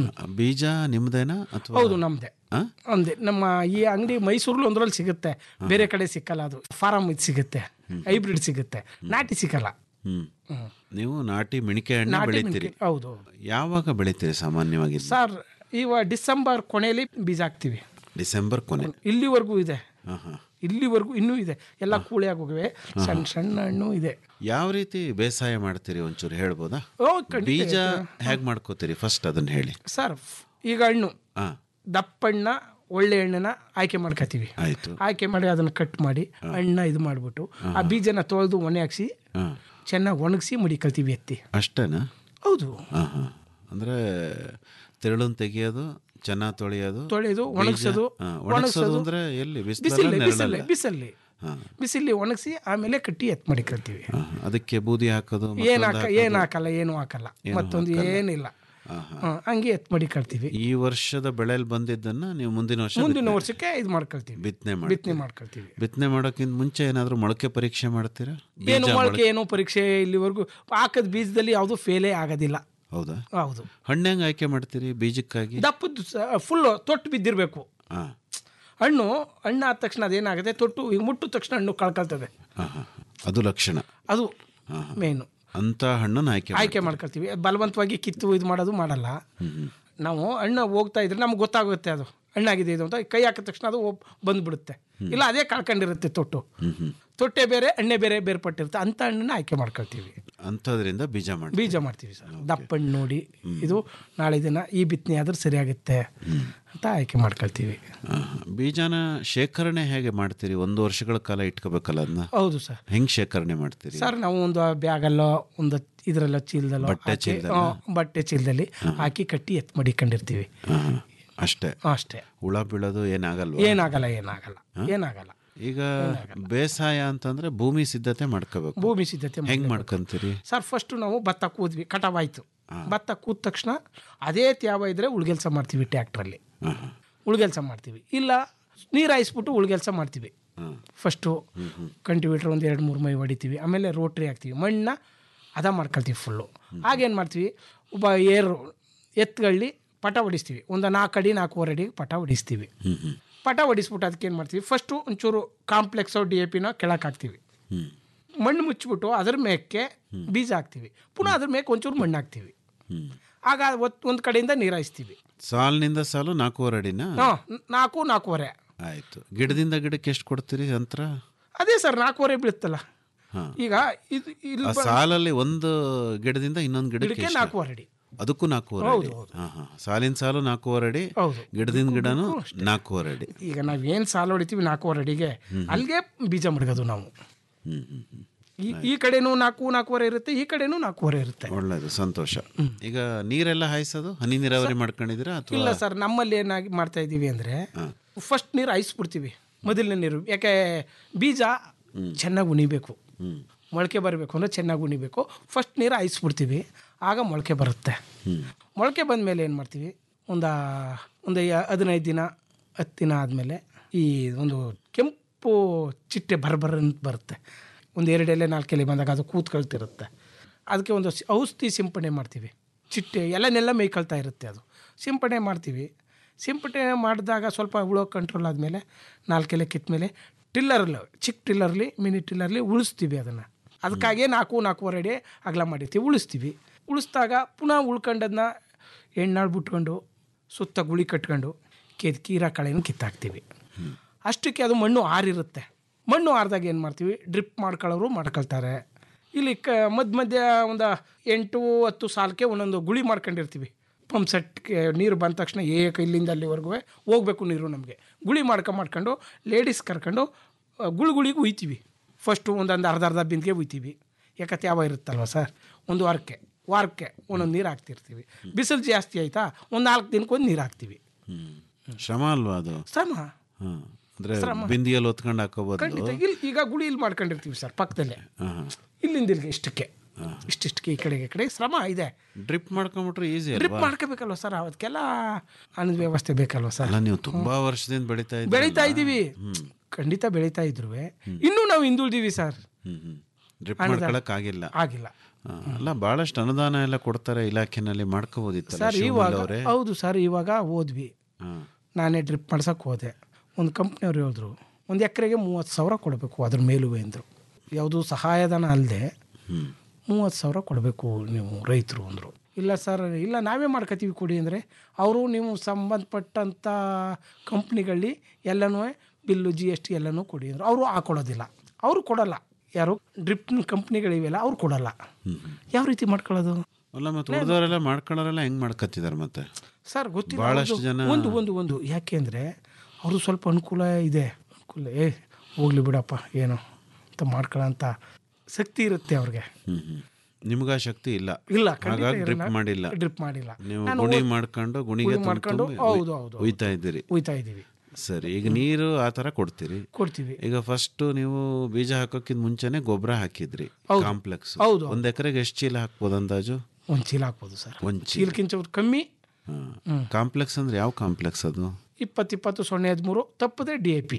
ಬೀಜ ನಿಮ್ದೇನಾ ಅಥವಾ ಹೌದು ನಮ್ಮದೇ ಆ? ಒಂದೇ ನಮ್ಮ ಈ ಅಂಗಡಿ ಮೈಸೂರಲ್ಲಿ ಒಂದರಲ್ಲಿ ಸಿಗುತ್ತೆ ಬೇರೆ ಕಡೆ ಸಿಕ್ಕಲ್ಲ ಅದು ಫಾರಮ್ ಇದು ಸಿಗುತ್ತೆ ಹೈಬ್ರಿಡ್ ಸಿಗುತ್ತೆ ನಾಟಿ ಸಿಕ್ಕಲ್ಲ ಹ್ಮ್ ಹ್ಮ್. ನೀವು ನಾಟಿ ಮಿಣಿಕೆ ಹಣ್ಣು ನಾಟಿ ಬೆಳಿತೀರಿ ಮಿಣಿಕೆ, ಹೌದು ಯಾವಾಗ ಬೆಳಿತೀರಿ ಸಾಮಾನ್ಯವಾಗಿ ಇದನ್ನ? ಸರ್ ಇವ ಡಿಸೆಂಬರ್ ಕೊನೆಯಲ್ಲಿ ಬೀಜ ಹಾಕ್ತೀವಿ ಡಿಸೆಂಬರ್ ಕೊನೆ ಇಲ್ಲಿವರೆಗೂ ಇದೆ ಹಾ ಹಾ ಇಲ್ಲಿವರೆಗೂ ಇನ್ನೂ ಇದೆ ಎಲ್ಲ ಕೂಳೆ ಆಗೋಗಿವೆ ಸಣ್ಣ ಸಣ್ಣ ಹಣ್ಣು ಇದೆ ಯಾವ ರೀತಿ ಬೇಸಾಯ ಮಾಡ್ತೀರಿ ಒಂಚೂರು ಹೇಳ್ಬೋದಾ ಓ ಖಂಡಿತ ಬೀಜ ಹೇಳ್ತೀನಿ. ಹೇಗ್ ಮಾಡ್ಕೋತೀರಿ ಫಸ್ಟ್ ಅದನ್ನ ಹೇಳಿ ಸರ್ ಈಗ ಹಣ್ಣು ಹಾ ದಪ್ಪಣ್ಣ ಒಳ್ಳೆ ಹಣ್ಣನ್ನ ಆಯ್ಕೆ ಮಾಡ್ಕೋತೀವಿ ಆಯ್ತು ಆಯ್ಕೆ ಮಾಡಿ ಅದನ್ನು ಕಟ್ ಮಾಡಿ ಹಣ್ಣ ಇದು ಮಾಡಿಬಿಟ್ಟು ಆ ಬೀಜನ ತೊಳೆದು ಒಣೆ ಹಾಕ್ಸಿ ಹಾ ಚೆನ್ನಾಗಿ ಒಣಗಿಸಿ ಮಡಿಕೊಳ್ತೀವಿ ಎತ್ತಿ ಅಷ್ಟೇನಾ ಹೌದು ಹಾ ಹಾ ಅಂದ್ರೆ ತೆರಳನ್ ತೆಗಿಯೋದು ಚೆನ್ನಾಗಿ ತೊಳೆಯೋದು ತೊಳೆಯೋದು ಬೀಜ- ಒಣಗಿಸೋದು ಹಾ, ಒಣಗಿಸೋದು ಅಂದ್ರೆ ಎಲ್ಲಿ ಬಿಸಿಲಲ್ಲಿ ಬಿಸಿಲಲ್ಲಿ ಬಿಸಿಲಲ್ಲಿ ಬಿಸಿಲಲ್ಲಿ ಹಾ. ಬಿಸಿಲಿ ಒಣಗಿಸಿ ಆಮೇಲೆ ಕಟ್ಟಿ ಎತ್ ಮಡಿಕೊಳ್ತೀವಿ ಹಾ, ಅದಕ್ಕೆ ಬೂದಿ ಹಾಕೋದು ಏನ್ ಮತ್ತೊಂದು ಹಾಕ ಹಾಕೋದು. ಏನು ಹಾಕಲ್ಲ ಏನು ಹಾಕಲ್ಲ ಏನು ಮತ್ತೊಂದು ಹಾಕಲ್ಲ. ಏನಿಲ್ಲ ಹಾ, ಹಾ. ಹಾ, ಹಂಗೆ ಎತ್ ಮಡಿಕೊಳ್ತೀವಿ ಈ ವರ್ಷದ ಬೆಳೆಯಲ್ಲಿ ಬಂದಿದ್ದನ್ನ ನೀವು ಮುಂದಿನ ವರ್ಷ ಮುಂದಿನ ಬಿತ್ತನೆ- ವರ್ಷಕ್ಕೆ ಇದು ಮಾಡ್ಕೊಳ್ತೀವಿ ಬಿತ್ತನೆ ಬಿತ್ತನೆ ಮಾಡ್ತೀರಿ. ಮಾಡ್ಕೊಳ್ತೀವಿ ಬಿತ್ತನೆ ಮಾಡೋಕ್ಕಿಂತ ಮುಂಚೆ ಏನಾದರೂ ಮೊಳಕೆ ಪರೀಕ್ಷೆ ಮಾಡ್ತೀರಾ ಏನು ಬೀಜ ಮೊಳಕೆ ಏನೋ ಪರೀಕ್ಷೆ ಇಲ್ಲಿವರೆಗೂ ಹಾಕದ ಬೀಜದಲ್ಲಿ ಯಾವುದು ಫೇಲೇ ಆಗೋದಿಲ್ಲ ಹೌದಾ ಹೌದು ಹಣ್ಣು ಹೆಂಗ್ ಆಯ್ಕೆ ಮಾಡ್ತೀರಿ ಬೀಜಕ್ಕಾಗಿ ದಪ್ಪದ್ದು ಫುಲ್ಲು ತೊಟ್ಟು ಬಿದ್ದಿರಬೇಕು ಹಾ ಹಣ್ಣು ಹಣ್ಣು ಆದ ತಕ್ಷಣ ಅದೇನಾಗುತ್ತೆ ತೊಟ್ಟು ಈಗ ಮುಟ್ಟಿದ ತಕ್ಷಣ ಹಣ್ಣು ಕಳ್ಕೊಳ್ತದೆ ಹಾ, ಹಾ. ಅದು ಲಕ್ಷಣ ಅದು ಹಾ, ಹಾ. ಮೇನು ಅಂತ ಹಣ್ಣನ್ನು ಆಯ್ಕೆ ಆಯ್ಕೆ ಮಾಡ್ಕೊಳ್ತೀವಿ ಬಲವಂತವಾಗಿ ಕಿತ್ತು ಇದು ಮಾಡೋದು ಮಾಡಲ್ಲ ನಾವು ಹಣ್ಣು ಹೋಗ್ತಾ ಇದ್ರೆ ನಮ್ಗೆ ಗೊತ್ತಾಗುತ್ತೆ ಅದು ಹಣ್ಣಾಗಿದೆ ಇದು ಅಂತ ಕೈ ಹಾಕಿದ ತಕ್ಷಣ ಅದು ಒಪ್- ಬಂದ್ಬಿಡುತ್ತೆ ಇಲ್ಲ ಅದೇ ಕಳ್ಕೊಂಡಿರುತ್ತೆ ತೊಟ್ಟು ಹ್ಮ್ ಹ್ಮ್ ತೊಟ್ಟೆ ಬೇರೆ ಎಣ್ಣೆ ಬೇರೆ ಬೇರ್ಪಟ್ಟಿರುತ್ತೆ ಅಂಥ ಹಣ್ಣನ್ನ ಆಯ್ಕೆ ಮಾಡ್ಕೊಳ್ತೀವಿ ಅಂಥದ್ರಿಂದ ಬೀಜ ಮಾಡಿ ಬೀಜ ಮಾಡ್ತೀವಿ ಸರ್ ದಪ್ಪಣ್ಣು ನೋಡಿ ಇದು ನಾಳೆ ದಿನ ಈ ಬಿತ್ತನೆ ಆದ್ರೆ ಸರಿಯಾಗುತ್ತೆ ಅಂತ ಆಯ್ಕೆ ಮಾಡ್ಕೊಳ್ತೀವಿ ಬೀಜನ ಶೇಖರಣೆ ಹೇಗೆ ಮಾಡ್ತೀರಿ ಒಂದು ವರ್ಷಗಳ ಕಾಲ ಇಟ್ಕೋಬೇಕಲ್ಲ ಅದನ್ನ ಹೌದು ಸರ್ ಹೆಂಗ್ ಶೇಖರಣೆ ಮಾಡ್ತೀರಿ ಸರ್ ನಾವು ಒಂದು ಬ್ಯಾಗಲ್ಲೋ ಒಂದು ಇದರಲ್ಲೋ ಚೀಲದಲ್ಲೋ ಬಟ್ಟೆ ಹಾಕಿ, ಚೀಲದಲ್ಲ? ಆ, ಬಟ್ಟೆ ಚೀಲದಲ್ಲಿ ಹಾಕಿ ಕಟ್ಟಿ ಎತ್ ಮಡಿಕೊಂಡಿರ್ತೀವಿ ಅಷ್ಟೇ ಅಷ್ಟೇ ಹುಳ ಬೀಳೋದು ಏನಾಗಲ್ವಾ ಏನಾಗಲ್ಲ ಏನಾಗಲ್ಲ ಏನಾಗಲ್ಲ ಈಗ ಬೇಸಾಯ ಅಂತಂದ್ರೆ ಭೂಮಿ ಸಿದ್ಧತೆ ಮಾಡ್ಕೋಬೇಕು ಭೂಮಿ ಸಿದ್ಧತೆ ಹೆಂಗ್ ಮಾಡ್ಲೇಬೇಕು. ಮಾಡ್ಕೊಂತೀರಿ ಸರ್ ಫಸ್ಟ್ ನಾವು ಭತ್ತ ಕೂದ್ವಿ ಕಟಾವಾಯ್ತು ಭತ್ತ ಕೂದ ತಕ್ಷಣ ಅದೇ ತ್ಯಾವ ಇದ್ರೆ ಉಳ್ಗೆಲ್ಸ ಮಾಡ್ತೀವಿ ಟ್ಯಾಕ್ಟ್ರಲ್ಲಿ ಉಳ್ಗೆಲ್ಸ ಮಾಡ್ತೀವಿ ಇಲ್ಲ ನೀರು ಹಾಯಿಸ್ಬಿಟ್ಟು ಉಳ್ಗೆಲ್ಸ ಮಾಡ್ತೀವಿ ಫಸ್ಟು ಕಂಟಿವೇಟ್ರ್ ಒಂದು ಎರಡು ಮೂರು ಮೈ ಹೊಡಿತೀವಿ ಆಮೇಲೆ ರೋಟ್ರಿ ಹಾಕ್ತೀವಿ ಮಣ್ಣ ಅದ ಮಾಡ್ಕೊಳ್ತೀವಿ ಫುಲ್ಲು ಆಗೇನು ಮಾಡ್ತೀವಿ ಒಬ್ಬ ಏರು ಎತ್ತುಗಳ್ಳಿ ಪಟ ಹೊಡಿಸ್ತೀವಿ ಒಂದು ನಾಲ್ಕು ಅಡಿ ನಾಲ್ಕೂವರೆ ಅಡಿ ಪಟ ಹೊಡಿಸ್ತೀವಿ ಪಟ ಹೊಡಿಸ್ಬಿಟ್ಟು ಅದಕ್ಕೆ ಏನು ಮಾಡ್ತೀವಿ ಫಸ್ಟು ಒಂಚೂರು ಕಾಂಪ್ಲೆಕ್ಸು ಡಿ ಎ ಪಿನ ಕೆಳಕ್ಕೆ ಹಾಕ್ತೀವಿ ಮಣ್ಣು ಮುಚ್ಚಿಬಿಟ್ಟು ಅದ್ರ ಮೇಕ್ಕೆ ಬೀಜ ಹಾಕ್ತೀವಿ ಪುನಃ ಅದ್ರ ಮೇಕ್ಕೆ ಒಂಚೂರು ಮಣ್ಣು ಹಾಕ್ತೀವಿ ಆಗ ಒಂದು ಕಡೆಯಿಂದ ನೀರು ಹಾಯಿಸ್ತೀವಿ ಸಾಲಿನಿಂದ ಸಾಲು ನಾಲ್ಕೂವರೆ ಅಡಿನ ಹಾಂ ನಾಲ್ಕು ನಾಲ್ಕೂವರೆ ಆಯ್ತು ಗಿಡದಿಂದ ಗಿಡಕ್ಕೆ ಎಷ್ಟು ಕೊಡ್ತೀರಿ ಯಂತ್ರ ಅದೇ ಸರ್ ನಾಲ್ಕೂವರೆ ಬೀಳುತ್ತಲ್ಲ ಹಾ. ಈಗ ಇದು ಇಲ್ಲಿ ಆ ಬ- ಸಾಲಲ್ಲಿ ಒಂದು ಗಿಡದಿಂದ ಇನ್ನೊಂದು ಗಿಡಕ್ಕೆ ಗಿಡಕ್ಕೆ ಎಷ್ಟು? ನಾಲ್ಕೂವರೆ ಅಡಿ ಅದಕ್ಕೂ ನಾಲ್ಕೂವರೆ ಹೌದು, ಅಡಿ ಹಾ ಹಾ ಸಾಲಿನ ಸಾಲು ನಾಲ್ಕೂವರೆ ಅಡಿ ಹೌದು. ಗಿಡದಿಂದ ಗಿಡನು ನಾಲ್ಕೂವರೆ ಅಡಿ ಈಗ ನಾವೇನು ಸಾಲ ಹೊಡಿತೀವಿ ನಾಲ್ಕೂವರೆ ಅಡಿಗೆ ಅಲ್ಲಿಗೆ ಬೀಜ ಮಡಗೋದು ನಾವು ಹ್ಮ್ ಹ್ಮ್ ಹ್ಮ್ ಈ ಈ ಕಡೆನೂ ನಾಲ್ಕು ನಾಲ್ಕೂವರೆ ಇರುತ್ತೆ ಈ ಕಡೆನೂ ನಾಲ್ಕೂವರೆ ಇರುತ್ತೆ ಒಳ್ಳೇದು ಸಂತೋಷ ಈಗ ನೀರೆಲ್ಲ ಹಾಯಿಸೋದು ಹನಿ ನೀರಾವರಿ ಮಾಡ್ಕೊಂಡಿದ್ದೀರಾ ಇಲ್ಲ ಅಥವಾ ಸರ್ ನಮ್ಮಲ್ಲಿ ಏನಾಗಿ ಮಾಡ್ತಾ ಇದ್ದೀವಿ ಅಂದರೆ ಫಸ್ಟ್ ನೀರು ಹಾಯಿಸ್ಬಿಡ್ತೀವಿ ಮೊದಲನೇ ನೀರು ಯಾಕೆ ಬೀಜ ಚೆನ್ನಾಗಿ ಉಣಿಬೇಕು ಮೊಳಕೆ ಬರಬೇಕು ಅಂದರೆ ಚೆನ್ನಾಗಿ ಉಣಿಬೇಕು ಫಸ್ಟ್ ನೀರು ಹಾಯಿಸ್ಬಿಡ್ತೀವಿ ಆಗ ಮೊಳಕೆ ಬರುತ್ತೆ ಮೊಳಕೆ ಬಂದ ಮೇಲೆ ಏನು ಮಾಡ್ತೀವಿ ಒಂದು ಒಂದು ಯ- ಹದಿನೈದು ದಿನ ಹತ್ತು ದಿನ ಆದಮೇಲೆ ಈ ಒಂದು ಕೆಂಪು ಚಿಟ್ಟೆ ಬರ್ಬರ್ ಅಂತ ಬರುತ್ತೆ ಒಂದು ಎರಡು ಎಲೆ ನಾಲ್ಕು ಎಲೆ ಬಂದಾಗ ಅದು ಕೂತ್ಕೊಳ್ತಿರುತ್ತೆ ಅದಕ್ಕೆ ಒಂದು ಸಿ- ಔಷಧಿ ಸಿಂಪಡಣೆ ಮಾಡ್ತೀವಿ ಚಿಟ್ಟೆ ಎಲ್ಲನೆಲ್ಲ ಮೇಯ್ಕೊಳ್ತಾ ಇರುತ್ತೆ ಅದು ಸಿಂಪಡಣೆ ಮಾಡ್ತೀವಿ ಸಿಂಪಡಣೆ ಮಾಡಿದಾಗ ಸ್ವಲ್ಪ ಹುಳು ಕಂಟ್ರೋಲ್ ಆದಮೇಲೆ ನಾಲ್ಕೆಲೆ ಕಿತ್ತ ಮೇಲೆ ಟಿಲ್ಲರಲ್ಲಿ ಚಿಕ್ಕ ಟಿಲ್ಲರ್ಲಿ ಮಿನಿ ಟಿಲ್ಲರ್ಲಿ ಉಳಿಸ್ತೀವಿ ಅದನ್ನು ಅದಕ್ಕಾಗೇ ನಾಲ್ಕು ನಾಲ್ಕೂವರೆ ಅಡಿ ಅಗಲ ಮಾಡಿರ್ತೀವಿ ಉಳಿಸ್ತೀವಿ ಉಳಿಸ್ದಾಗ ಪುನಃ ಉಳ್ಕೊಂಡದನ್ನ ಎಣ್ಣಾಳು ಬಿಟ್ಕೊಂಡು ಸುತ್ತ ಗುಳಿ ಕಟ್ಕೊಂಡು ಕೆದ್ ಕೀರಾ ಕಳೆನ ಕಿತ್ತಾಕ್ತೀವಿ ಅಷ್ಟಕ್ಕೆ ಅದು ಮಣ್ಣು ಆರಿರುತ್ತೆ ಮಣ್ಣು ಆರಿದಾಗ ಏನು ಮಾಡ್ತೀವಿ ಡ್ರಿಪ್ ಮಾಡ್ಕೊಳ್ಳೋರು ಮಾಡ್ಕೊಳ್ತಾರೆ ಇಲ್ಲಿ ಕ ಮಧ್ಯ ಮಧ್ಯ ಒಂದು ಎಂಟು ಹತ್ತು ಸಾಲಕ್ಕೆ ಒಂದೊಂದು ಗುಳಿ ಮಾಡ್ಕೊಂಡಿರ್ತೀವಿ ಪಂಪ್ ಸೆಟ್ಗೆ ನೀರು ಬಂದ ತಕ್ಷಣ ಏಕ ಇಲ್ಲಿಂದ ಅಲ್ಲಿವರೆಗೂ ಹೋಗ್ಬೇಕು ನೀರು ನಮಗೆ ಗುಳಿ ಮಾಡ್ಕೊ ಮಾಡ್ಕೊಂಡು ಲೇಡೀಸ್ ಕರ್ಕೊಂಡು ಆ, ಗುಳಿ ಗುಳಿಗೆ ಉಯ್ತೀವಿ ಫಸ್ಟು ಒಂದೊಂದು ಅರ್ಧ ಅರ್ಧ ಬಿಂದಿಗೆ ಉಯ್ತೀವಿ ಯಾಕೆ ತ್ಯಾವ ಇರುತ್ತಲ್ವ ಸರ್ ಒಂದು ವಾರಕ್ಕೆ ವಾರಕ್ಕೆ ಒಂದೊಂದು ನೀರು ಹಾಕ್ತಿರ್ತೀವಿ ಬಿಸಿಲು ಜಾಸ್ತಿ ಆಯಿತಾ ಒಂದು ನಾಲ್ಕು ದಿನಕ್ಕೆ ಒಂದು ನೀರು ಹಾಕ್ತೀವಿ ಶ್ರಮ ಅಲ್ವಾ ಅದು ಶ್ರಮ ಹಾ ಅಂದ್ರೆ ಶ್ರಮ. ಬಿಂದಿಯಲ್ಲಿ ಹೊತ್ಕೊಂಡು ಹಾಕೋಬೋದು ಖಂಡಿತ ಇಲ್ಲಿ ಈಗ ಗುಳಿ ಇಲ್ಲಿ ಮಾಡ್ಕೊಂಡಿರ್ತೀವಿ ಸರ್ ಪಕ್ಕದಲ್ಲೇ ಇಲ್ಲಿಂದ ಇಲ್ಲಿಗೆ ಇಷ್ಟಕ್ಕೆ ಇಷ್ಟಿಷ್ಟಕ್ಕೆ ಈ ಕಡೆಗೆ ಈ ಕಡೆ ಶ್ರಮ ಇದೆ ಡ್ರಿಪ್ ಮಾಡ್ಕೊಂಬಿಟ್ರೆ ಈಸಿ ಡ್ರಿಪ್ ಅಲ್ವಾ ಮಾಡ್ಕೋಬೇಕಲ್ವ ಸರ್ ಅದಕ್ಕೆಲ್ಲ ಅನ್ನದ ವ್ಯವಸ್ಥೆ ಬೇಕಲ್ವ ಸರ್ ಅಲ್ಲ ನೀವು ತುಂಬಾ ವರ್ಷದಿಂದ ಬೆಳೀತಾ ಇದ್ದೀರಲ್ಲ. ಬೆಳೀತಾ ಇದ್ದೀವಿ ಖಂಡಿತ ಬೆಳೀತಾ ಇದ್ರು ಇನ್ನೂ ನಾವು ಹಿಂದುಳಿದೀವಿ ಸರ್ ಡ್ರಿಪ್ ಅನುದಾನ. ಮಾಡ್ಕೊಳಕ್ ಆಗಿಲ್ಲ ಆಗಿಲ್ಲ ಹಾ, ಅಲ್ಲ ಬಹಳಷ್ಟು ಅನುದಾನ ಎಲ್ಲ ಕೊಡ್ತಾರೆ ಇಲಾಖೆನಲ್ಲಿ ಮಾಡ್ಕೋಬೋದಿತ್ತಲ್ಲ ಸರ್ ಶಿವಮೊಗ್ಗ ಇವಾಗ ಅವರೇ ಹೌದು ಸರ್ ಇವಾಗ ಓದ್ವಿ ನಾನೇ ಡ್ರಿಪ್ ಮಾಡ್ಸಕ್ಕೆ ಹೋದೆ ಒಂದು ಕಂಪ್ನಿಯವ್ರು ಹೇಳಿದ್ರು ಒಂದು ಎಕರೆಗೆ ಮೂವತ್ತು ಸಾವಿರ ಕೊಡಬೇಕು ಅದ್ರ ಮೇಲೂ ಅಂದರು ಯಾವುದು ಸಹಾಯಧನ ಅಲ್ಲದೆ ಮೂವತ್ತು ಸಾವಿರ ಕೊಡಬೇಕು ನೀವು ರೈತರು ಅಂದರು ಇಲ್ಲ ಸರ್ ಇಲ್ಲ ನಾವೇ ಮಾಡ್ಕೋತೀವಿ ಕೊಡಿ ಅಂದರೆ ಅವರು ನೀವು ಸಂಬಂಧಪಟ್ಟಂಥ ಕಂಪ್ನಿಗಳಲ್ಲಿ ಎಲ್ಲನೂ ಬಿಲ್ಲು ಜಿ ಎಸ್ ಟಿ ಎಲ್ಲನೂ ಕೊಡಿ ಅಂದರು ಅವರು ಹಾಕೊಡೋದಿಲ್ಲ ಅವರು ಕೊಡಲ್ಲ ಯಾರು ಡ್ರಿಪ್ ಕಂಪ್ನಿಗಳಿವೆಲ್ಲ ಅವ್ರು ಕೊಡಲ್ಲ ಯಾವ ರೀತಿ ಮಾಡ್ಕೊಳ್ಳೋದು ಅಲ್ಲ ಮತ್ತೆ ಉಳಿದವರೆಲ್ಲ ಮಾಡ್ಕೊಳ್ಳೋರೆಲ್ಲ ಹೆಂಗ್ ಮಾಡ್ಕೊತಿದಾರೆ ಮತ್ತೆ ಸರ್ ಗೊತ್ತಿಲ್ಲ ಬಹಳಷ್ಟು ಅವ್ರ್ದು ಜನ ಒಂದು ಒಂದು ಒಂದು ಯಾಕೆ ಅಂದರೆ ಅವರು ಸ್ವಲ್ಪ ಅನುಕೂಲ ಇದೆ ಅನುಕೂಲ ಏ ಹೋಗ್ಲಿ ಬಿಡಪ್ಪ ಏನು ಅಂತ ಮಾಡ್ಕೊಳ್ಳೋಂಥ ಶಕ್ತಿ ಇರುತ್ತೆ ಅವ್ರಿಗೆ ಹ್ಮ್ ಹ್ಮ್ ನಿಮ್ಗ ಆ ಶಕ್ತಿ ಇಲ್ಲ ಇಲ್ಲ ಖಂಡಿತ ಹಾಗಾಗಿ ಡ್ರಿಪ್ ಇರಲ್ಲ. ಮಾಡಿಲ್ಲ ಡ್ರಿಪ್ ಮಾಡಿಲ್ಲ ನೀವು ನಾನು ಗುಣಿ ಓದ್- ಮಾಡ್ಕೊಂಡು ಗುಣಿಗೆ ಗುಣಿ ತುಂಬ ಮಾಡ್ಕೊಂಡು ತುಂಬಿ ಹೌದು ಉಯ್- ಹೌದು ಉಯ್ತಾ ಇದ್ದೀರಿ ಉಯ್ತಾ ಇದ್ದೀವಿ ಸರಿ ಈಗ ನೀರು ಆ ಥರ ಕೊಡ್ತೀರಿ ಕೊಡ್ತೀವಿ ಈಗ ಫಸ್ಟ್ ನೀವು ಬೀಜ ಹಾಕೋಕ್ಕಿಂತ ಮುಂಚೆನೆ ಗೊಬ್ಬರ ಹಾಕಿದ್ರಿ ಹೌದು. ಕಾಂಪ್ಲೆಕ್ಸ್ ಹೌದು. ಒಂದ್ ಎಕರೆಗೆ ಎಷ್ಟು ಚೀಲ ಹಾಕ್ಬೋದು ಅಂದಾಜು ಒಂದು ಚೀಲ ಹಾಕ್ಬೋದು ಸರ್ ಒಂದ್ ಚೀಲ ಚೀಲಕ್ಕಿಂತ ಕಮ್ಮಿ ಹ್ಮ್. ಕಾಂಪ್ಲೆಕ್ಸ್ ಅಂದ್ರೆ ಯಾವ ಕಾಂಪ್ಲೆಕ್ಸ್ ಅದು ಇಪ್ಪತ್ತು ಇಪ್ಪತ್ತು ಸೊನ್ನೆ ಹದಿಮೂರು ತಪ್ಪದೆ ಡಿ ಎ ಪಿ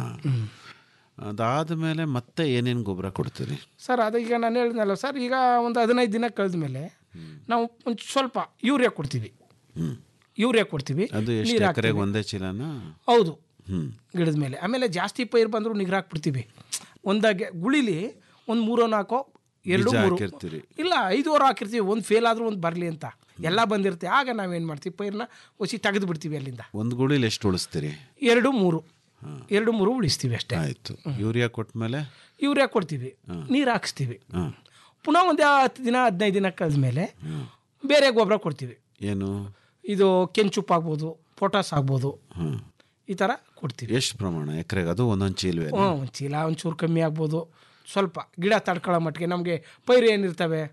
ಅದಾದ್ಮೇಲೆ ಮತ್ತೆ ಏನೇನು ಗೊಬ್ಬರ ಕೊಡ್ತೀರಿ ಸರ್ ಅದು ಈಗ ನಾನು ಹೇಳಿದ್ನಲ್ಲ ಸರ್ ಈಗ ಒಂದು ಹದಿನೈದು ದಿನ ಕಳೆದ ಮೇಲೆ ನಾವು ಒಂದು ಸ್ವಲ್ಪ ಯೂರಿಯಾ ಕೊಡ್ತೀವಿ ಯೂರಿಯಾ ಕೊಡ್ತೀವಿ ಅದು ಎಷ್ಟು ನೀರ್ ಎಕರೆಗೆ ಹಾಕ್ತೀವಿ. ಒಂದೇ ಚೀಲನ ಹೌದು ಹ್ಮ್ ಗಿಡದ ಮೇಲೆ ಆಮೇಲೆ ಜಾಸ್ತಿ ಪೈರು ಬಂದರೂ ನಿಗ್ರ ಹಾಕ್ಬಿಡ್ತೀವಿ ಒಂದಾಗೆ ಗುಳಿಲಿ ಒಂದು ಮೂರೋ ನಾಲ್ಕೋ ಎರಡು ಬೀಜ ಮೂರು ಹಾಕಿರ್ತೀರಿ. ಇಲ್ಲ ಐದುವರೆ ಹಾಕಿರ್ತೀವಿ ಒಂದು ಫೇಲ್ ಆದರೂ ಒಂದು ಬರಲಿ ಅಂತ ಎಲ್ಲ ಬಂದಿರುತ್ತೆ ಆಗ ನಾವೇನು ಮಾಡ್ತೀವಿ ಪೈರನ್ನ ಒಸಿ ತೆಗೆದು ಬಿಡ್ತೀವಿ ಅಲ್ಲಿಂದ ಒಂದು ಗುಳಿಲಿ ಎಷ್ಟು ಉಳಿಸ್ತೀರಿ ಎರಡು ಮೂರು ಎರಡು ಮೂರು ಉಳಿಸ್ತೀವಿ ಅಷ್ಟೇ ಆಯ್ತು ಯೂರಿಯಾ ಕೊಟ್ಮೇಲೆ ಯೂರಿಯಾ ಕೊಡ್ತೀವಿ ನೀರು ಹಾಕಿಸ್ತೀವಿ ಹಾಂ ಪುನಃ ಒಂದು ಹತ್ತು ದಿನ ಹದಿನೈದು ದಿನ ಕಳೆದ್ಮೇಲೆ ಬೇರೆ ಗೊಬ್ಬರ ಕೊಡ್ತೀವಿ ಏನು ಇದು ಕೆಂಚುಪ್ಪು ಆಗ್ಬೋದು ಪೊಟಾಸ್ ಆಗ್ಬೋದು ಹ್ಮ್ ಈ ಥರ ಕೊಡ್ತೀವಿ ಎಷ್ಟು ಪ್ರಮಾಣ ಎಕರೆಗೆ ಅದು ಒಂದೊಂದು ಚೀಲವೇ ಹ್ಞೂ ಒಂದು ಚೀಲ ಒಂಚೂರು ಕಮ್ಮಿ ಆಗ್ಬೋದು ಸ್ವಲ್ಪ ಗಿಡ ತಡ್ಕೊಳ್ಳೋ ಮಟ್ಟಿಗೆ ನಮಗೆ ಪೈರು ಏನಿರ್ತವೆ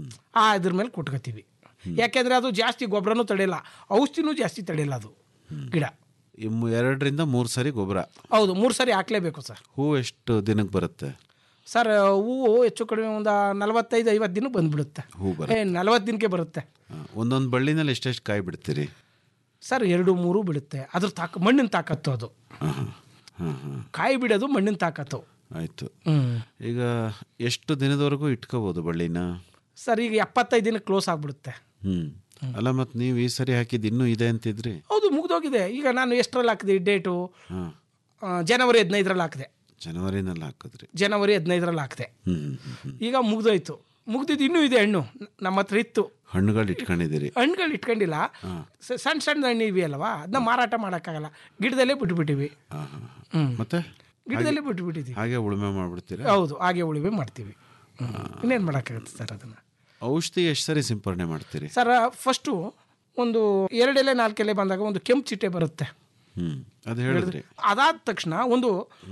ಆ ಇದ್ರ ಮೇಲೆ ಕೊಟ್ಕೋತೀವಿ ಯಾಕೆಂದರೆ ಅದು ಜಾಸ್ತಿ ಗೊಬ್ಬರನೂ ತಡೆಯಲ್ಲ ಔಷಧಿನೂ ಜಾಸ್ತಿ ತಡೆಯಲ್ಲ ಅದು ಗಿಡ ಈ ಮು- ಎರಡರಿಂದ ಮೂರು ಸರಿ ಗೊಬ್ಬರ ಹೌದು ಮೂರು ಸರಿ ಹಾಕ್ಲೇಬೇಕು ಸರ್ ಹೂ ಎಷ್ಟು ದಿನಕ್ಕೆ ಬರುತ್ತೆ ಸರ್ ಹೂವು ಹೆಚ್ಚು ಕಡಿಮೆ ಒಂದು ನಲವತ್ತೈದು ಐವತ್ತು ದಿನ ಬಂದ್ಬಿಡುತ್ತೆ ಹೂ ಬರುತ್ತೆ ಏ ನಲವತ್ತು ದಿನಕ್ಕೆ ಬರುತ್ತೆ ಒಂದೊಂದು ಬಳ್ಳಿನಲ್ಲಿ ಎಷ್ಟೆಷ್ಟು ಕಾಯಿ ಬಿಡ್ತೀರಿ ಸರ್ ಎರಡು ಮೂರು ಬಿಡುತ್ತೆ ಅದ್ರ ತಾಕ ಮಣ್ಣಿನ ತಾಕತ್ತು ಅದು ಹಾಂ ಹಾಂ ಕಾಯಿ ಬಿಡೋದು ಮಣ್ಣಿನ ತಾಕತ್ತು ಆಯಿತು ಹ್ಮ್. ಈಗ ಎಷ್ಟು ದಿನದವರೆಗೂ ಇಟ್ಕೋಬೋದು ಬಳ್ಳಿನ ಸರ್ ಈಗ ಎಪ್ಪತ್ತೈದು ದಿನ ಕ್ಲೋಸ್ ಆಗಿಬಿಡುತ್ತೆ ಹ್ಞೂ ಅಲ್ಲ ಮತ್ತು ನೀವು ಈ ಸರಿ ಹಾಕಿದ್ದು ಇನ್ನೂ ಇದೆ ಅಂತಿದ್ರಿ ಹೌದು ಮುಗ್ದೋಗಿದೆ ಈಗ ನಾನು ಎಷ್ಟರಲ್ಲಿ ಹಾಕಿದೆ ಡೇಟು ಹಾಂ ಜನವರಿ ಹದಿನೈದರಲ್ಲಿ ಹಾಕಿದೆ ಜನವರಿನಲ್ಲಿ ಹಾಕಿದ್ರಿ ಜನವರಿ ಹದಿನೈದರಲ್ಲಿ ಹಾಕಿದೆ ಹ್ಞೂ ಹ್ಞೂ ಈಗ ಮುಗ್ದೋಯ್ತು ಮುಗ್ದಿದ್ದು ಇನ್ನೂ ಇದೆ ಹಣ್ಣು ನಮ್ಮ ಹತ್ರ ಇತ್ತು ಹಣ್ಣುಗಳು ಇಟ್ಕೊಂಡಿದ್ದೀರಿ ಹಣ್ಣುಗಳು ಇಟ್ಕೊಂಡಿಲ್ಲ ಸ- ಸಣ್ಣ ಸಣ್ಣ ಹಣ್ಣು ಇವೆ ಅಲ್ವಾ ಅದನ್ನ ಮಾರಾಟ ಮಾಡೋಕ್ಕಾಗಲ್ಲ ಗಿಡದಲ್ಲೇ ಬಿಟ್ಬಿಟ್ಟಿವಿ ಹ್ಮ್. ಮತ್ತೆ ಗಿಡದಲ್ಲೇ ಬಿಟ್ಬಿಟ್ಟಿದ್ದೀವಿ ಹಾಗೆ ಉಳುಮೆ ಮಾಡ್ಬಿಡ್ತೀರಾ ಹೌದು ಹಾಗೆ ಉಳಿವೆ ಮಾಡ್ತೀವಿ ಇನ್ನೇನು ಮಾಡೋಕ್ಕಾಗುತ್ತೆ ಸರ್ ಅದನ್ನು ಔಷಧಿ ಎಷ್ಟು ಸರಿ ಸಿಂಪರಣೆ ಮಾಡ್ತೀರಿ ಸರ್ ಫಸ್ಟು ಒಂದು ಎರಡೆಲೆ ನಾಲ್ಕೆಲೆ ಬಂದಾಗ ಒಂದು ಕೆಂಪು ಚಿಟ್ಟೆ ಬರುತ್ತೆ ಹ್ಞೂ ಅದು ಹೇಳಿದ್ರಿ ಅದಾದ ತಕ್ಷಣ ಒಂದು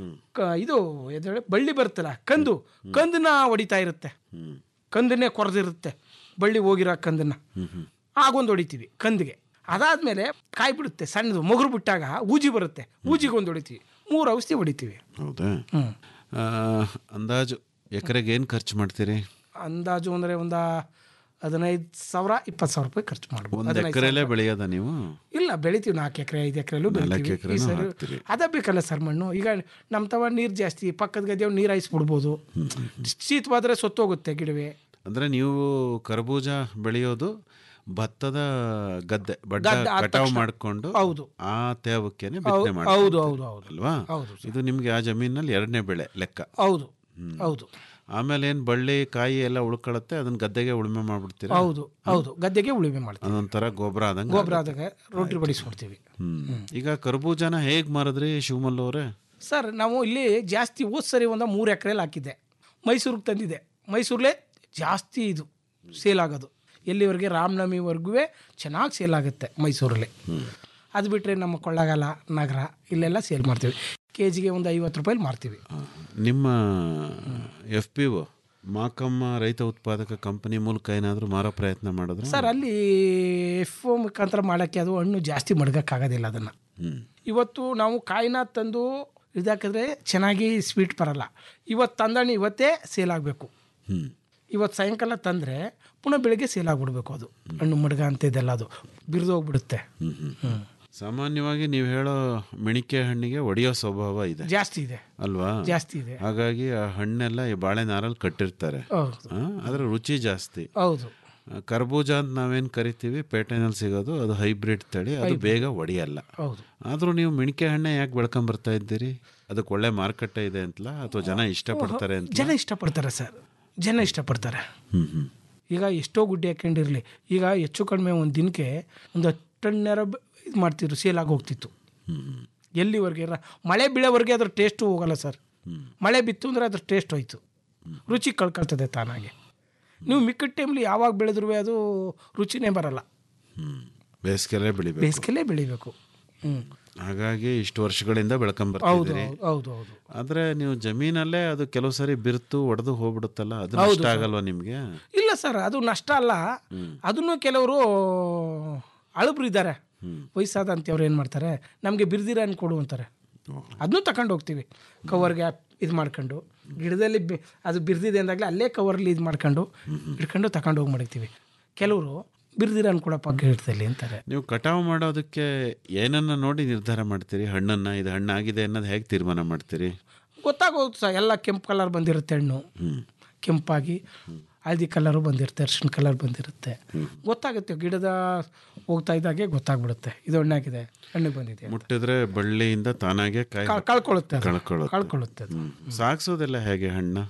ಕ- ಇದು ಎದ್ದೇಳಿ ಬಳ್ಳಿ ಬರುತ್ತಲ್ಲ ಕಂದು ಕಂದನ್ನ ಹೊಡಿತಾ ಇರುತ್ತೆ ಹ್ಞೂ ಕಂದನ್ನೇ ಕೊರೆದಿರುತ್ತೆ ಬಳ್ಳಿ ಹೋಗಿರೋ ಕಂದನ್ನ ಹ್ಞೂ ಹ್ಞೂ ಆಗೊಂದು ಹೊಡಿತೀವಿ ಕಂದಿಗೆ ಅದಾದ್ಮೇಲೆ ಕಾಯಿ ಬಿಡುತ್ತೆ ಸಣ್ಣದು ಮೊಗರು ಬಿಟ್ಟಾಗ ಊಜಿ ಬರುತ್ತೆ ಊಜಿಗೆ ಒಂದು ಹೊಡಿತೀವಿ ಮೂರು ಔಷಧಿ ಹೊಡಿತೀವಿ ಹೌದಾ ಹ್ಮ್. ಆ, ಅಂದಾಜು ಎಕರೆಗೆ ಏನು ಖರ್ಚು ಮಾಡ್ತೀರಿ ಅಂದಾಜು ಅಂದರೆ ಒಂದು ಹದಿನೈದು ಸಾವಿರ ಇಪ್ಪತ್ತು ಸಾವಿರ ರೂಪಾಯಿ ಖರ್ಚು ಮಾಡ್ಬೋದು ಒಂದು ಹದಿನೈದು ಎಕರೆಲೇ ಸಾವಿರ. ಬೆಳೆಯೋದ ನೀವು ಇಲ್ಲ ಬೆಳಿತೀವಿ ನಾಲ್ಕು ಎಕರೆ ಐದು ಎಕರೆಲ್ಲೂ ನಾಲ್ಕು ಬೆಳಿತೀವಿ ಈ ಎಕರೆನೂ ಸರಿ ಹಾಕ್ತೀರಿ. ಅದ ಬೇಕಲ್ಲ ಸರ್ ಮಣ್ಣು ಈಗ ನಮ್ಮ ತವ ನೀರು ಜಾಸ್ತಿ ಪಕ್ಕದ ಗದ್ದೆ ನೀರು ಹಾಯಿಸ್ಬಿಡ್ಬೋದು ಶೀತವಾದರೆ ಸೊತ್ತೋಗುತ್ತೆ ಗಿಡವೇ ಅಂದರೆ ನೀವು ಕರ್ಬೂಜ ಬೆಳೆಯೋದು ಭತ್ತದ ಗದ್ದೆ ಬಡ್ಡ ಗದ್ದೆ ಆದ ಕಟಾವು ತಕ್ಷಣ. ಮಾಡಿಕೊಂಡು ಹೌದು. ಆ ತೇವಕ್ಕೇನೆ ಹೌದು, ಬಿತ್ತನೆ ಮಾಡ್ತೀರಿ. ಹೌದು, ಹೌದು, ಹೌದು. ಅಲ್ವಾ ಹೌದು ಇದು ನಿಮ್ಗೆ ಆ ಜಮೀನಲ್ಲಿ ಎರಡನೇ ಬೆಳೆ ಲೆಕ್ಕ ಹೌದು ಹ್ಮ್. ಹೌದು ಆಮೇಲೆ ಏನು ಬಳ್ಳಿ ಕಾಯಿ ಎಲ್ಲ ಉಳ್ಕೊಳತ್ತೆ ಅದನ್ನ ಗದ್ದೆಗೆ ಉಳುಮೆ ಮಾಡ್ಬಿಡ್ತೀರಾ ಹೌದು ಹೌದು ಗದ್ದೆಗೆ ಉಳುಮೆ ಮಾಡ್ತೀವಿ ಅದೊಂಥರ ಗೊಬ್ಬರ ಆದಂಗೆ ಗೊಬ್ಬರ ಆದಾಗ ರೋಟಿ ಬಡಿಸ್ಬಿಡ್ತೀವಿ ಹ್ಮ್ ಈಗ ಕರ್ಬೂಜನ ಹೇಗ್ ಮಾರಿದ್ರಿ ಶಿವಮಲ್ ಅವರೇ ಸರ್ ನಾವು ಇಲ್ಲಿ ಜಾಸ್ತಿ ಹೋದ್ ಸರಿ ಒಂದು ಮೂರು ಎಕರೆಲಿ ಹಾಕಿದ್ದೆ ಮೈಸೂರಿಗೆ ತಂದಿದ್ದೆ ಮೈಸೂರಲ್ಲೇ ಜಾಸ್ತಿ ಇದು ಸೇಲ್ ಆಗೋದು ಎಲ್ಲಿವರೆಗೆ ರಾಮನವಮಿವರೆಗೂ ಚೆನ್ನಾಗಿ ಸೇಲ್ ಆಗುತ್ತೆ ಮೈಸೂರಲ್ಲಿ ಅದು ಬಿಟ್ಟರೆ ನಮ್ಮ ಕೊಳ್ಳಗಾಲ ನಗರ ಇಲ್ಲೆಲ್ಲ ಸೇಲ್ ಮಾಡ್ತೀವಿ ಕೆ ಜಿಗೆ ಒಂದು ಐವತ್ತು ರೂಪಾಯಿ ಮಾರ್ತೀವಿ ನಿಮ್ಮ ಎಫ್ ಪಿ ಒ ಮಾಕಮ್ಮ ರೈತ ಉತ್ಪಾದಕ ಕಂಪನಿ ಮೂಲಕ ಏನಾದರೂ ಮಾರೋ ಪ್ರಯತ್ನ ಮಾಡಿದ್ರೆ ಸರ್ ಅಲ್ಲಿ ಎಫ್ ಒ ಮುಖಾಂತರ ಮಾಡೋಕ್ಕೆ ಅದು ಹಣ್ಣು ಜಾಸ್ತಿ ಮಡ್ಗೋಕ್ಕಾಗೋದಿಲ್ಲ ಅದನ್ನು ಹ್ಮ್ ಇವತ್ತು ನಾವು ಕಾಯಿನ ತಂದು ಇದಾಕಿದ್ರೆ ಚೆನ್ನಾಗಿ ಸ್ವೀಟ್ ಬರಲ್ಲ ಇವತ್ತು ತಂದಣ್ಣು ಇವತ್ತೇ ಸೇಲ್ ಆಗಬೇಕು ಹ್ಮ್ ಇವತ್ತು ಸಾಯಂಕಾಲ ತಂದರೆ ಪುನಃ ಬೆಳಗ್ಗೆ ಸೇಲ್ ಆಗಿಬಿಡ್ಬೇಕು ಅದು ಹಣ್ಣು ಮಡ್ಗ ಅಂತ ಇದೆಲ್ಲ ಅದು ಬಿರಿದೋಗ್ಬಿಡುತ್ತೆ ಹ್ಮ್ ಹ್ಮ್ ಸಾಮಾನ್ಯವಾಗಿ ನೀವು ಹೇಳೋ ಮಿಣಿಕೆ ಹಣ್ಣಿಗೆ ಒಡೆಯೋ ಸ್ವಭಾವ ಇದೆ ಜಾಸ್ತಿ ಇದೆ ಅಲ್ವಾ ಜಾಸ್ತಿ ಇದೆ ಹಾಗಾಗಿ ಆ ಹಣ್ಣೆಲ್ಲ ಈ ಬಾಳೆ ನಾರಲ್ಲಿ ಕಟ್ಟಿರ್ತಾರೆ ಹೌದು ಆ, ಅದ್ರ ರುಚಿ ಜಾಸ್ತಿ ಹೌದು ಆ, ಕರ್ಬೂಜ ಅಂತ ನಾವೇನು ಕರಿತೀವಿ ಪೇಟೆನಲ್ಲಿ ಸಿಗೋದು ಅದು ಹೈಬ್ರಿಡ್ ತಳಿ ಅದು ಬೇಗ ಒಡೆಯಲ್ಲ ಹೌದು ಆದರೂ ನೀವು ಮಿಣಿಕೆ ಹಣ್ಣೆ ಯಾಕೆ ಬೆಳ್ಕೊಂಬರ್ತಾ ಇದ್ದೀರಿ ಅದಕ್ಕೆ ಒಳ್ಳೆ ಮಾರುಕಟ್ಟೆ ಇದೆ ಅಂತಲ್ಲ ಅಥವಾ ಜನ ಇಷ್ಟಪಡ್ತಾರೆ ಅಂತ ಜನ ಇಷ್ಟಪಡ್ತಾರೆ ಸರ್ ಜನ ಇಷ್ಟಪಡ್ತಾರೆ ಹ್ಮ್ ಹ್ಮ್ ಈಗ ಎಷ್ಟೋ ಗುಡ್ಡೆ ಹಾಕೊಂಡಿರಲಿ ಈಗ ಹೆಚ್ಚು ಕಡಿಮೆ ಒಂದು ದಿನಕ್ಕೆ ಒಂದು ಹತ್ತು ಟನ್ನರ ಇದು ಮಾಡ್ತಿದ್ರು ಸೇಲ್ ಆಗಿ ಹೋಗ್ತಿತ್ತು ಎಲ್ಲಿವರೆಗೆ ರ- ಮಳೆ ಬೀಳೋವರೆಗೆ ಅದ್ರ ಟೇಸ್ಟು ಹೋಗಲ್ಲ ಸರ್ ಮಳೆ ಬಿತ್ತು ಅಂದರೆ ಅದ್ರ ಟೇಸ್ಟ್ ಹೋಯ್ತು ರುಚಿ ಕಳ್ಕೊಳ್ತದೆ ತಾನಾಗೆ ನೀವು ಮಿಕ್ಕಿದ ಟೈಮ್ಲಿ ಯಾವಾಗ ಬೆಳೆದ್ರೂ ಅದು ರುಚಿನೇ ಬರಲ್ಲ ಬೇಸಿಗೆಲ್ಲೇ ಬೆಳಿಬೇಕು ಬೇಸಿಗೆಲ್ಲೇ ಬೆಳಿಬೇಕು ಹ್ಞೂ ಹಾಗಾಗಿ ಇಷ್ಟು ವರ್ಷಗಳಿಂದ ಹೌದು ಬೆಳ್ಕೊಂಬರ್ತಿದ್ದೀರಿ ಹೌದು ಹೌದು ಹೌದು ಆದ್ರೆ ನೀವು ಜಮೀನಲ್ಲೇ ಅದು ಕೆಲವು ಸರಿ ಬಿರ್ತು ಒಡೆದು ಹೋಗ್ಬಿಡುತ್ತಲ್ಲ ಅದು ಹೌದು ನಷ್ಟ ಸರ್. ಆಗಲ್ವಾ ನಿಮ್ಗೆ ಇಲ್ಲ ಸರ್ ಅದು ನಷ್ಟ ಅಲ್ಲ ಅದನ್ನು ಕೆಲವರು ಅಳುಬ್ರು ಇದ್ದಾರೆ ವಯಸ್ಸಾದ ಅಂತವ್ರು ಏನು ಮಾಡ್ತಾರೆ ನಮಗೆ ಬಿರ್ದಿರ ಹಣ್ಣು ಕೊಡು ಅಂತಾರೆ ಅದನ್ನೂ ತಗೊಂಡು ಹೋಗ್ತೀವಿ ಕವರ್ಗೆ ಇದು ಮಾಡ್ಕೊಂಡು ಗಿಡದಲ್ಲಿ ಬಿ ಅದು ಬಿರ್ದಿದೆ ಅಂದಾಗಲೇ ಅಲ್ಲೇ ಕವರ್ಲಿ ಇದು ಮಾಡ್ಕೊಂಡು ಹಿಡ್ಕೊಂಡು ತಗೊಂಡು ಹೋಗಿ ಮಾಡಿರ್ತೀವಿ ಕೆಲವರು ಬಿರ್ದಿರ ಹಣ್ಣು ಕೊಡಪ್ಪ ಗಿಡದಲ್ಲಿ ಅಂತಾರೆ ನೀವು ಕಟಾವು ಮಾಡೋದಕ್ಕೆ ಏನನ್ನ ನೋಡಿ ನಿರ್ಧಾರ ಮಾಡ್ತೀರಿ ಹಣ್ಣನ್ನ ಇದು ಹಣ್ಣಾಗಿದೆ ಅನ್ನೋದು ಹೇಗೆ ತೀರ್ಮಾನ ಮಾಡ್ತೀರಿ ಗೊತ್ತಾಗೋದು ಸಹ ಎಲ್ಲ ಕೆಂಪು ಕಲರ್ ಬಂದಿರುತ್ತೆ ಹಣ್ಣು ಕೆಂಪಾಗಿ ಹಳದಿ ಕಲರು ಬಂದಿರುತ್ತೆ ಅರ್ಶಿಣ ಕಲರ್ ಬಂದಿರುತ್ತೆ ಗೊತ್ತಾಗುತ್ತೆ ಗಿಡದ ಹೋಗ್ತಾ ಇದ್ದಾಗೆ ಗೊತ್ತಾಗ್ಬಿಡುತ್ತೆ ಇದು ಹಣ್ಣಾಗಿದೆ ಹಣ್ಣಿಗೆ ಬಂದಿದೆ ಅಂತ. ಮುಟ್ಟಿದ್ರೆ ಬಳ್ಳಿಯಿಂದ ತಾನಾಗೆ ಕಾಯಿ ಕಳ್- ಕಳ್ಕೊಳ್ಳುತ್ತೆ ಅದು. ಕಳ್ಕೊಳ್ಳುತ್ತೆ ಕಳ್ಕೊಳ್ಳುತ್ತೆ ಅದು. ಹ್ಮ್. ಸಾಗ್ಸೋದೆಲ್ಲ ಹೇಗೆ ಹಣ್ಣ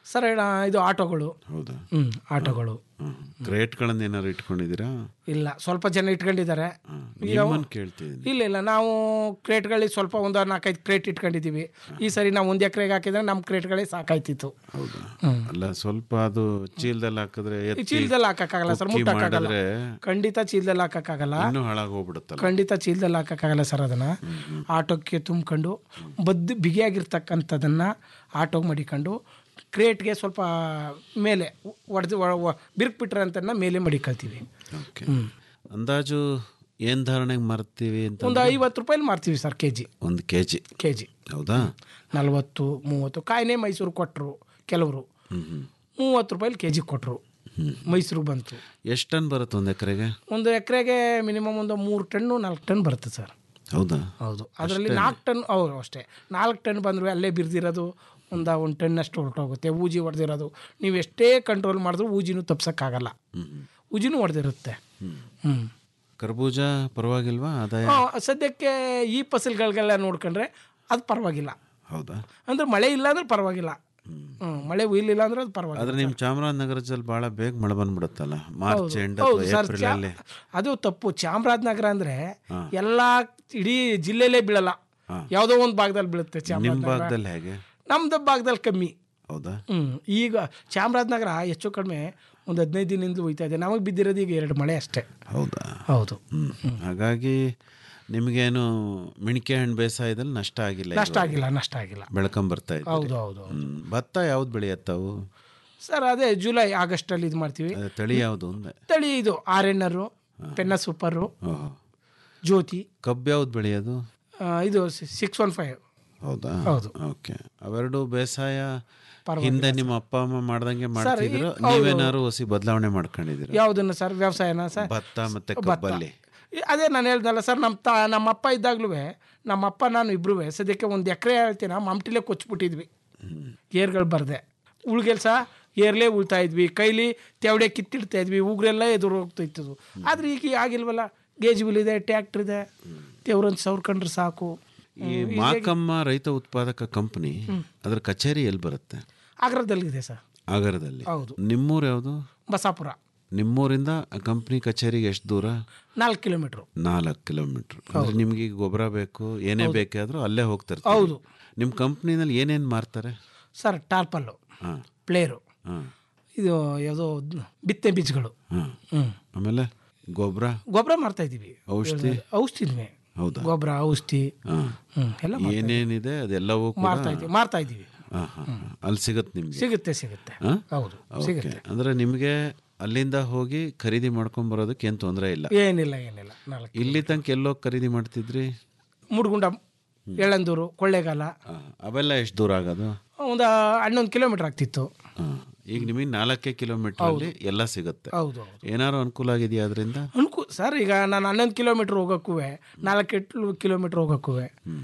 ಸರ್ ಇಡ- ಇದು ಆಟೋಗಳು ಹೌದಾ ಹ್ಞೂ ಆಟೋಗಳು ಕ್ರೇಟ್ಗಳನ್ನ ಏನಾದ್ರು ಇಟ್ಕೊಂಡಿದ್ದೀರಾ ಇಲ್ಲ ಸ್ವಲ್ಪ ಜನ ಇಟ್ಕೊಂಡಿದ್ದಾರೆ ಈಗ ನಿಮ್ಮನ್ನು ಕೇಳ್ತಿದ್ದೀನಿ ಇಲ್ಲ ಇಲ್ಲ ನಾವು ಕ್ರೇಟ್ಗಳಿಗೆ ಸ್ವಲ್ಪ ಒಂದು ನಾಲ್ಕೈದು ಕ್ರೇಟ್ ಇಟ್ಕೊಂಡಿದ್ದೀವಿ ಈ ಸರಿ ನಾವು ಒಂದು ಎಕರೆಗೆ ಹಾಕಿದ್ರೆ ನಮ್ಮ ಕ್ರೇಟ್ಗಳೇ ಸಾಕಾಯ್ತಿತ್ತು ಹೌದಾ ಹ್ಮ್. ಅಲ್ಲ ಸ್ವಲ್ಪ ಅದು ಚೀಲದಲ್ಲಿ ಹಾಕಿದ್ರೆ ಈ ಎತ್ತಿ ಚೀಲದಲ್ಲಿ ಹಾಕಕ್ಕಾಗಲ್ಲ ಸರ್ ಕುಕ್ಕಿ ಮುಟ್ಟಕ್ಕಾಗಲ್ಲ ಮಾಡಿದ್ರೆ ಖಂಡಿತ ಚೀಲದಲ್ಲಿ ಹಾಕಕ್ಕಾಗಲ್ಲ ಇನ್ನೂ ಹಾಳಾಗೋಗ್ಬಿಡುತ್ತಲ್ಲ ಖಂಡಿತ ಚೀಲದಲ್ಲಿ ಹಾಕಕ್ಕಾಗಲ್ಲ ಸರ್ ಅದನ್ನು ಆಟೋಕ್ಕೆ ತುಂಬ್ಕೊಂಡು ಬದ್ದು ಬಿಗಿಯಾಗಿರ್ತಕ್ಕಂಥದ್ದನ್ನು ಆಟೋಗೆ ಮಡಿಕೊಂಡು ಕ್ರೇಟ್ಗೆ ಸ್ವಲ್ಪ ಮೇಲೆ ಒಡೆದು ಬಿರುಕ್ಬಿಟ್ರೆ ಅಂತನ್ನ ಮೇಲೆ ಮಡಿಕೊಳ್ತೀವಿ ಓಕೆ ಅಂದಾಜು ಏನ್ ಧಾರಣೆಗೆ ಮಾರ್ತೀವಿ ಅಂತ ಒಂದು ಐವತ್ತು ರೂಪಾಯಿಲಿ ಮಾರ್ತೀವಿ ಸರ್ ಕೆ ಜಿ ಒಂದು ಕೆ ಜಿ ಕೆ ಜಿ ಹೌದಾ ನಲ್ವತ್ತು ಮೂವತ್ತು ಕಾಯಿನೇ ಮೈಸೂರು ಕೊಟ್ಟರು ಕೆಲವರು ಹ್ಮ್ ಹ್ಮ್ ಮೂವತ್ತು ರೂಪಾಯಿಲಿ ಕೆ ಜಿ ಕೊಟ್ಟರು ಮೈಸೂರಿಗೆ ಬಂತು ಎಷ್ಟು ಟನ್ ಬರುತ್ತೆ ಒಂದು ಎಕರೆಗೆ ಒಂದು ಎಕರೆಗೆ ಮಿನಿಮಮ್ ಒಂದು ಮೂರು ಟನ್ನು ನಾಲ್ಕು ಟನ್ ಬರುತ್ತೆ ಸರ್ ಹೌದಾ ಹೌದು ಅದರಲ್ಲಿ ನಾಲ್ಕು ಟನ್ ಹೌದು ಅಷ್ಟೇ ನಾಲ್ಕು ಟನ್ ಬಂದರೂ ಅಲ್ಲೇ ಬಿರ್ದಿರೋದು ಒಂದು ಒಂದು ಟನ್ನಷ್ಟು ಹೊರಟೋಗುತ್ತೆ ಊಜಿ ಹೊಡೆದಿರೋದು ನೀವು ಎಷ್ಟೇ ಕಂಟ್ರೋಲ್ ಮಾಡಿದ್ರು ಊಜಿನೂ ತಪ್ಸೋಕ್ಕಾಗಲ್ಲ ಊಜಿನೂ ಹೊಡೆದಿರುತ್ತೆ ಹ್ಞೂ ಕರ್ಬೂಜ ಪರವಾಗಿಲ್ವಾ ಆದಾಯ ಸದ್ಯಕ್ಕೆ ಈ ಫಸಲ್ಗಳಿಗೆಲ್ಲ ನೋಡ್ಕೊಂಡ್ರೆ ಅದು ಪರವಾಗಿಲ್ಲ ಹೌದಾ ಅಂದ್ರೆ ಮಳೆ ಇಲ್ಲ ಅಂದ್ರೆ ಪರವಾಗಿಲ್ಲ ಹ್ಞೂ ಮಳೆ ಉಯ್ಲಿಲ್ಲ ಅಂದ್ರೆ ಅದು ಪರವಾಗಿಲ್ಲ ಆದ್ರೆ ನಿಮ್ ಚಾಮರಾಜನಗರದಲ್ಲಿ ಬಹಳ ಬೇಗ ಮಳೆ ಬಂದ್ಬಿಡುತ್ತಲ್ಲ ಮಾರ್ಚ್ ಹೌದು, ಎಂಡ್ ಹೌದು ಅಥವಾ ಸರ್, ಏಪ್ರಿಲ್ ಚಾ- ಅಲ್ಲಿ ಅದು ತಪ್ಪು ಚಾಮರಾಜನಗರ ಅಂದ್ರೆ ಎಲ್ಲ ಇಡೀ ಜಿಲ್ಲೆಲೇ ಬೀಳಲ್ಲ ಯಾವುದೋ ಒಂದು ಭಾಗದಲ್ಲಿ ಬೀಳುತ್ತೆ ನಿಮ್ ಚಾಮರಾಜನಗರ ಭಾಗದಲ್ಲಿ ಹೇಗೆ ನಮ್ದು ಭಾಗದಲ್ಲಿ ಕಮ್ಮಿ ಹೌದಾ ಹ್ಮ್ ಈಗ ಚಾಮರಾಜನಗರ ಹೆಚ್ಚು ಕಡಿಮೆ ಒಂದು ಹದಿನೈದು ದಿನದಿಂದ ಹೋಯ್ತಾ ಇದೆ ನಮಗೆ ಬಿದ್ದಿರೋದು ಈಗ ಎರಡು ಮಳೆ ಅಷ್ಟೇ ಹೌದಾ ಹೌದು ಹ್ಮ್ ಹಾಗಾಗಿ ನಿಮ್ಗೇನು ಮಿಣಿಕೆ ಹಣ್ಣು ಬೇಸಾಯದಲ್ಲಿ ನಷ್ಟ ಆಗಿಲ್ಲ ನಷ್ಟ ಇದುವರೆಗೆ. ಆಗಿಲ್ಲ ನಷ್ಟ ಆಗಿಲ್ಲ ಬೆಳ್ಕೊಂಡ್ ಬರ್ತಾ ಇದ್ದೀರಿ. ಹೌದು ಹೌದು ಹ್ಮ್. ಭತ್ತ ಯಾವ್ದು ಬೆಳೆಯತ್ತಾವು ಸರ್ ಅದೇ ಜುಲೈ ಆಗಸ್ಟಲ್ಲಿ ಇದು ಮಾಡ್ತೀವಿ ಅದೇ ತಳಿ ಯಾವುದು ಅಂದೆ ತಳಿ ಇದು ಆರ್ ಎನ್ ಆರು ಪೆನ್ನ ಸೂಪರು ಓಹೋ ಜ್ಯೋತಿ ಕಬ್ಬು ಯಾವ್ದು ಬೆಳೆಯೋದು ಆ, ಇದು ಸಿಕ್ಸ್ ಒನ್ ಫೈವ್ ಹೌದಾ ಹೌದು. ಓಕೆ ಅವೆರಡು ಬೇಸಾಯ ಪರವಾಗಿಲ್ಲ ಹಿಂದೆ ನಿಮ್ಮ ಅಪ್ಪ ಅಮ್ಮ ಮಾಡ್ದಂಗೆ ಮಾಡ್ತಿದ್ರು ಹೌದು. ನೀವೇನಾದ್ರು ಹೊಸಿ ಬದಲಾವಣೆ ಮಾಡ್ಕೊಂಡಿದ್ದೀರ ಯಾವುದನ್ನು ಸರ್ ವ್ಯವಸಾಯನ ಸರ್ ಭತ್ತ ಮತ್ತೆ ಭತ್ತ. ಕಬ್ಬಲ್ಲಿ ಈ- ಅದೇ ನಾನು ಹೇಳ್ದಲ್ಲ ಸರ್ ನಮ್ಮ ತಾ ನಮ್ಮ ಅಪ್ಪ ಇದ್ದಾಗ್ಲೂ ನಮ್ಮ ಅಪ್ಪ ನಾನು ಇಬ್ರು ಸದ್ಯಕ್ಕೆ ಒಂದು ಎಕರೆ ಹೇಳ್ತೀನ ಮಮ್ಟಿಲೇ ಕೊಚ್ಬಿಟ್ಟಿದ್ವಿ ಏರ್ಗಳು ಬರದೆ ಉಳ್ಗೆಲ್ಸ ಏರ್ಲೇ ಉಳ್ತಾ ಇದ್ವಿ ಕೈಲಿ ತೆವಡೆ ಕಿತ್ತಿಡ್ತಾ ಇದ್ವಿ ಉಗ್ರೆಲ್ಲ ಎದುರು ಹೋಗ್ತಾ ಇತ್ತು ಆದ್ರೆ ಈಗ ಆಗಿಲ್ವಲ್ಲ ಗೇಜ್ ಬಿಲ್ ಇದೆ ಟ್ಯಾಕ್ಟ್ರ್ ಇದೆ ತೆವ್ರಂತ ಸವ್ರ್ಕೊಂಡ್ರೆ ಸಾಕು ಈ ಮಾಕಮ್ಮ ರೈತ ಉತ್ಪಾದಕ ಕಂಪನಿ ಅದ್ರ ಕಚೇರಿ ಎಲ್ಲಿ ಬರುತ್ತೆ ಆಗ್ರಾದಲ್ಲಿದೆ ಸರ್ ಆಗರದಲ್ಲಿ ಹೌದು. ನಿಮ್ಮೂರು ಯಾವುದು ಬಸಾಪುರ ನಿಮ್ಮೂರಿಂದ ಕಂಪ್ನಿ ಕಚೇರಿಗೆ ಎಷ್ಟು ದೂರ ನಾಲ್ಕು ಕಿಲೋಮೀಟ್ರು ನಾಲ್ಕು ಕಿಲೋಮೀಟರ್ ಅಂದ್ರೆ ನಿಮ್ಗೆ ಈಗ ಗೊಬ್ಬರ ಬೇಕು ಏನೇ ಬೇಕಾದ್ರೂ ಅಲ್ಲೇ ಹೋಗ್ತಾರೆ ಹೌದು. ನಿಮ್ಮ ಕಂಪ್ನಿನಲ್ಲಿ ಏನೇನು ಮಾರ್ತಾರೆ ಸರ್ ಟಾರ್ಪಲ್ಲು ಹಾಂ ಪ್ಲೇರು ಹಾಂ ಇದು ಯಾವುದೋ ಬಿತ್ತೆ ಬೀಜಗಳು ಹಾಂ ಹ್ಞೂ ಆಮೇಲೆ ಗೊಬ್ಬರ ಗೊಬ್ಬರ ಮಾಡ್ತಾ ಇದ್ದೀವಿ ಔಷಧಿ ಔಷಧಿನೇ ಹೌದಾ ಗೊಬ್ಬರ ಔಷಧಿ ಹಾಂ ಹ್ಞೂ ಎಲ್ಲ ಮಾಡ್ತಾ ಏನೇನಿದೆ ಅದೆಲ್ಲವೂ ಕೂಡ ಮಾರ್ತಾ ಇದ್ದೀವಿ ಮಾರ್ತಾ ಇದ್ದೀವಿ ಹಾಂ ಹಾಂ ಅಲ್ಲಿ ಸಿಗುತ್ತೆ ನಿಮಗೆ ಸಿಗುತ್ತೆ ಸಿಗುತ್ತೆ ಹಾಂ ಹೌದು ಓಕೆ ಸಿಗುತ್ತೆ ಅಂದ್ರೆ ನಿಮಗೆ ಅಲ್ಲಿಂದ ಹೋಗಿ ಖರೀದಿ ಮಾಡ್ಕೊಂಡ್ ಬರೋದಕ್ಕೆ ಏನು ತೊಂದರೆ ಇಲ್ಲ ಏನಿಲ್ಲ ಏನಿಲ್ಲ ನಾಲ್ಕು ಇಲ್ಲಿ ತನಕ ಎಲ್ಲೋಗಿ ಖರೀದಿ ಮಾಡ್ತಿದ್ರಿ ಮುಡ್ಗುಂಡ ಎಳ್ಳಂದೂರು ಕೊಳ್ಳೇಗಾಲ ಆ, ಅವೆಲ್ಲ ಎಷ್ಟು ದೂರ ಆಗೋದು ಒಂದು ಹನ್ನೊಂದು ಕಿಲೋಮೀಟರ್ ಆಗ್ತಿತ್ತು ಆ, ಈಗ ನಿಮಗೆ ನಾಲ್ಕೇ ಕಿಲೋಮೀಟರ್ ಅಲ್ಲಿ ಎಲ್ಲ ಸಿಗುತ್ತೆ ಹೌದು ಹೌದು ಏನಾದ್ರು ಅನುಕೂಲ ಆಗಿದೆಯಾ ಅದರಿಂದ ಅನುಕೂ ಸರ್ ಈಗ ನಾನು ಹನ್ನೊಂದು ಕಿಲೋಮೀಟ್ರ್ ಹೋಗೋಕ್ಕೂ ನಾಲ್ಕು ಕಿಲೋಮೀಟ್ರ್ ಹೋಗೋಕ್ಕೂ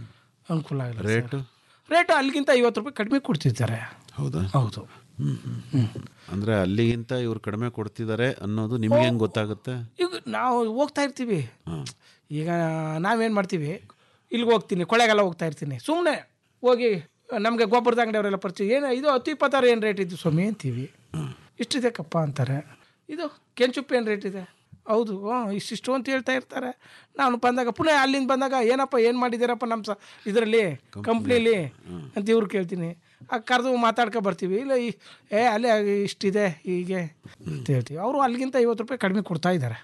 ಅನುಕೂಲ ಆಗಿಲ್ಲ ರೇಟು ರೇಟು ಅಲ್ಲಿಗಿಂತ ಐವತ್ತು ರೂಪಾಯಿ ಕಡಿಮೆ ಕೊಡ್ತಿದ್ದಾರೆ ಹೌದಾ ಹೌದು ಹ್ಮ್, ಹ್ಮ್. ಅಂದ್ರೆ ಅಲ್ಲಿಗಿಂತ ಇವ್ರು ಕಡಿಮೆ ಕೊಡ್ತಿದ್ದಾರೆ ಅನ್ನೋದು ನಿಮ್ಗೆ ಹೆಂಗ್ ಗೊತ್ತಾಗುತ್ತೆ ಈಗ ನಾವು ಹೋಗ್ತಾ ಇರ್ತೀವಿ ಹಾಂ ಈಗ ನಾವೇನು ಮಾಡ್ತೀವಿ ಇಲ್ಲಿಗೆ ಹೋಗ್ತೀನಿ ಕೊಳೆಗೆಲ್ಲ ಹೋಗ್ತಾ ಇರ್ತೀನಿ ಸುಮ್ಮನೆ ಹೋಗಿ ನಮಗೆ ಗೊಬ್ಬರದ ಅಂಗಡಿಯವರೆಲ್ಲ ಪರಿಚಯ ಏನು ಇದು ಹತ್ತು ಇಪ್ಪತ್ತಾರು ಏನು ರೇಟ್ ಇದ್ದು ಸ್ವಾಮಿ ಅಂತೀವಿ ಇಷ್ಟಿದೆ ಕಪ್ಪ ಅಂತಾರೆ ಇದು ಕೆಂಚುಪ್ಪು ಏನು ರೇಟ್ ಇದೆ ಹೌದು ಹಾಂ ಇಷ್ಟಿಷ್ಟು ಅಂತ ಹೇಳ್ತಾ ಇರ್ತಾರೆ ನಾನು ಬಂದಾಗ ಪುನಃ ಅಲ್ಲಿಂದ ಬಂದಾಗ ಏನಪ್ಪ ಏನು ಮಾಡಿದ್ದೀರಪ್ಪ ನಮ್ಮ ಸ ಇದರಲ್ಲಿ ಕಂಪ್ನೀಲಿ ಅಂತ ಇವ್ರು ಕೇಳ್ತೀನಿ ಆ ಕರೆದು ಮಾತಾಡ್ಕೊ ಬರ್ತೀವಿ ಇಲ್ಲ ಈ ಏ ಅಲ್ಲೇ ಇಷ್ಟಿದೆ ಹೀಗೆ ಅಂತ ಹೇಳ್ತೀವಿ ಅವರು ಅಲ್ಲಿಗಿಂತ ಐವತ್ತು ರೂಪಾಯಿ ಕಡಿಮೆ ಕೊಡ್ತಾ ಇದ್ದಾರೆ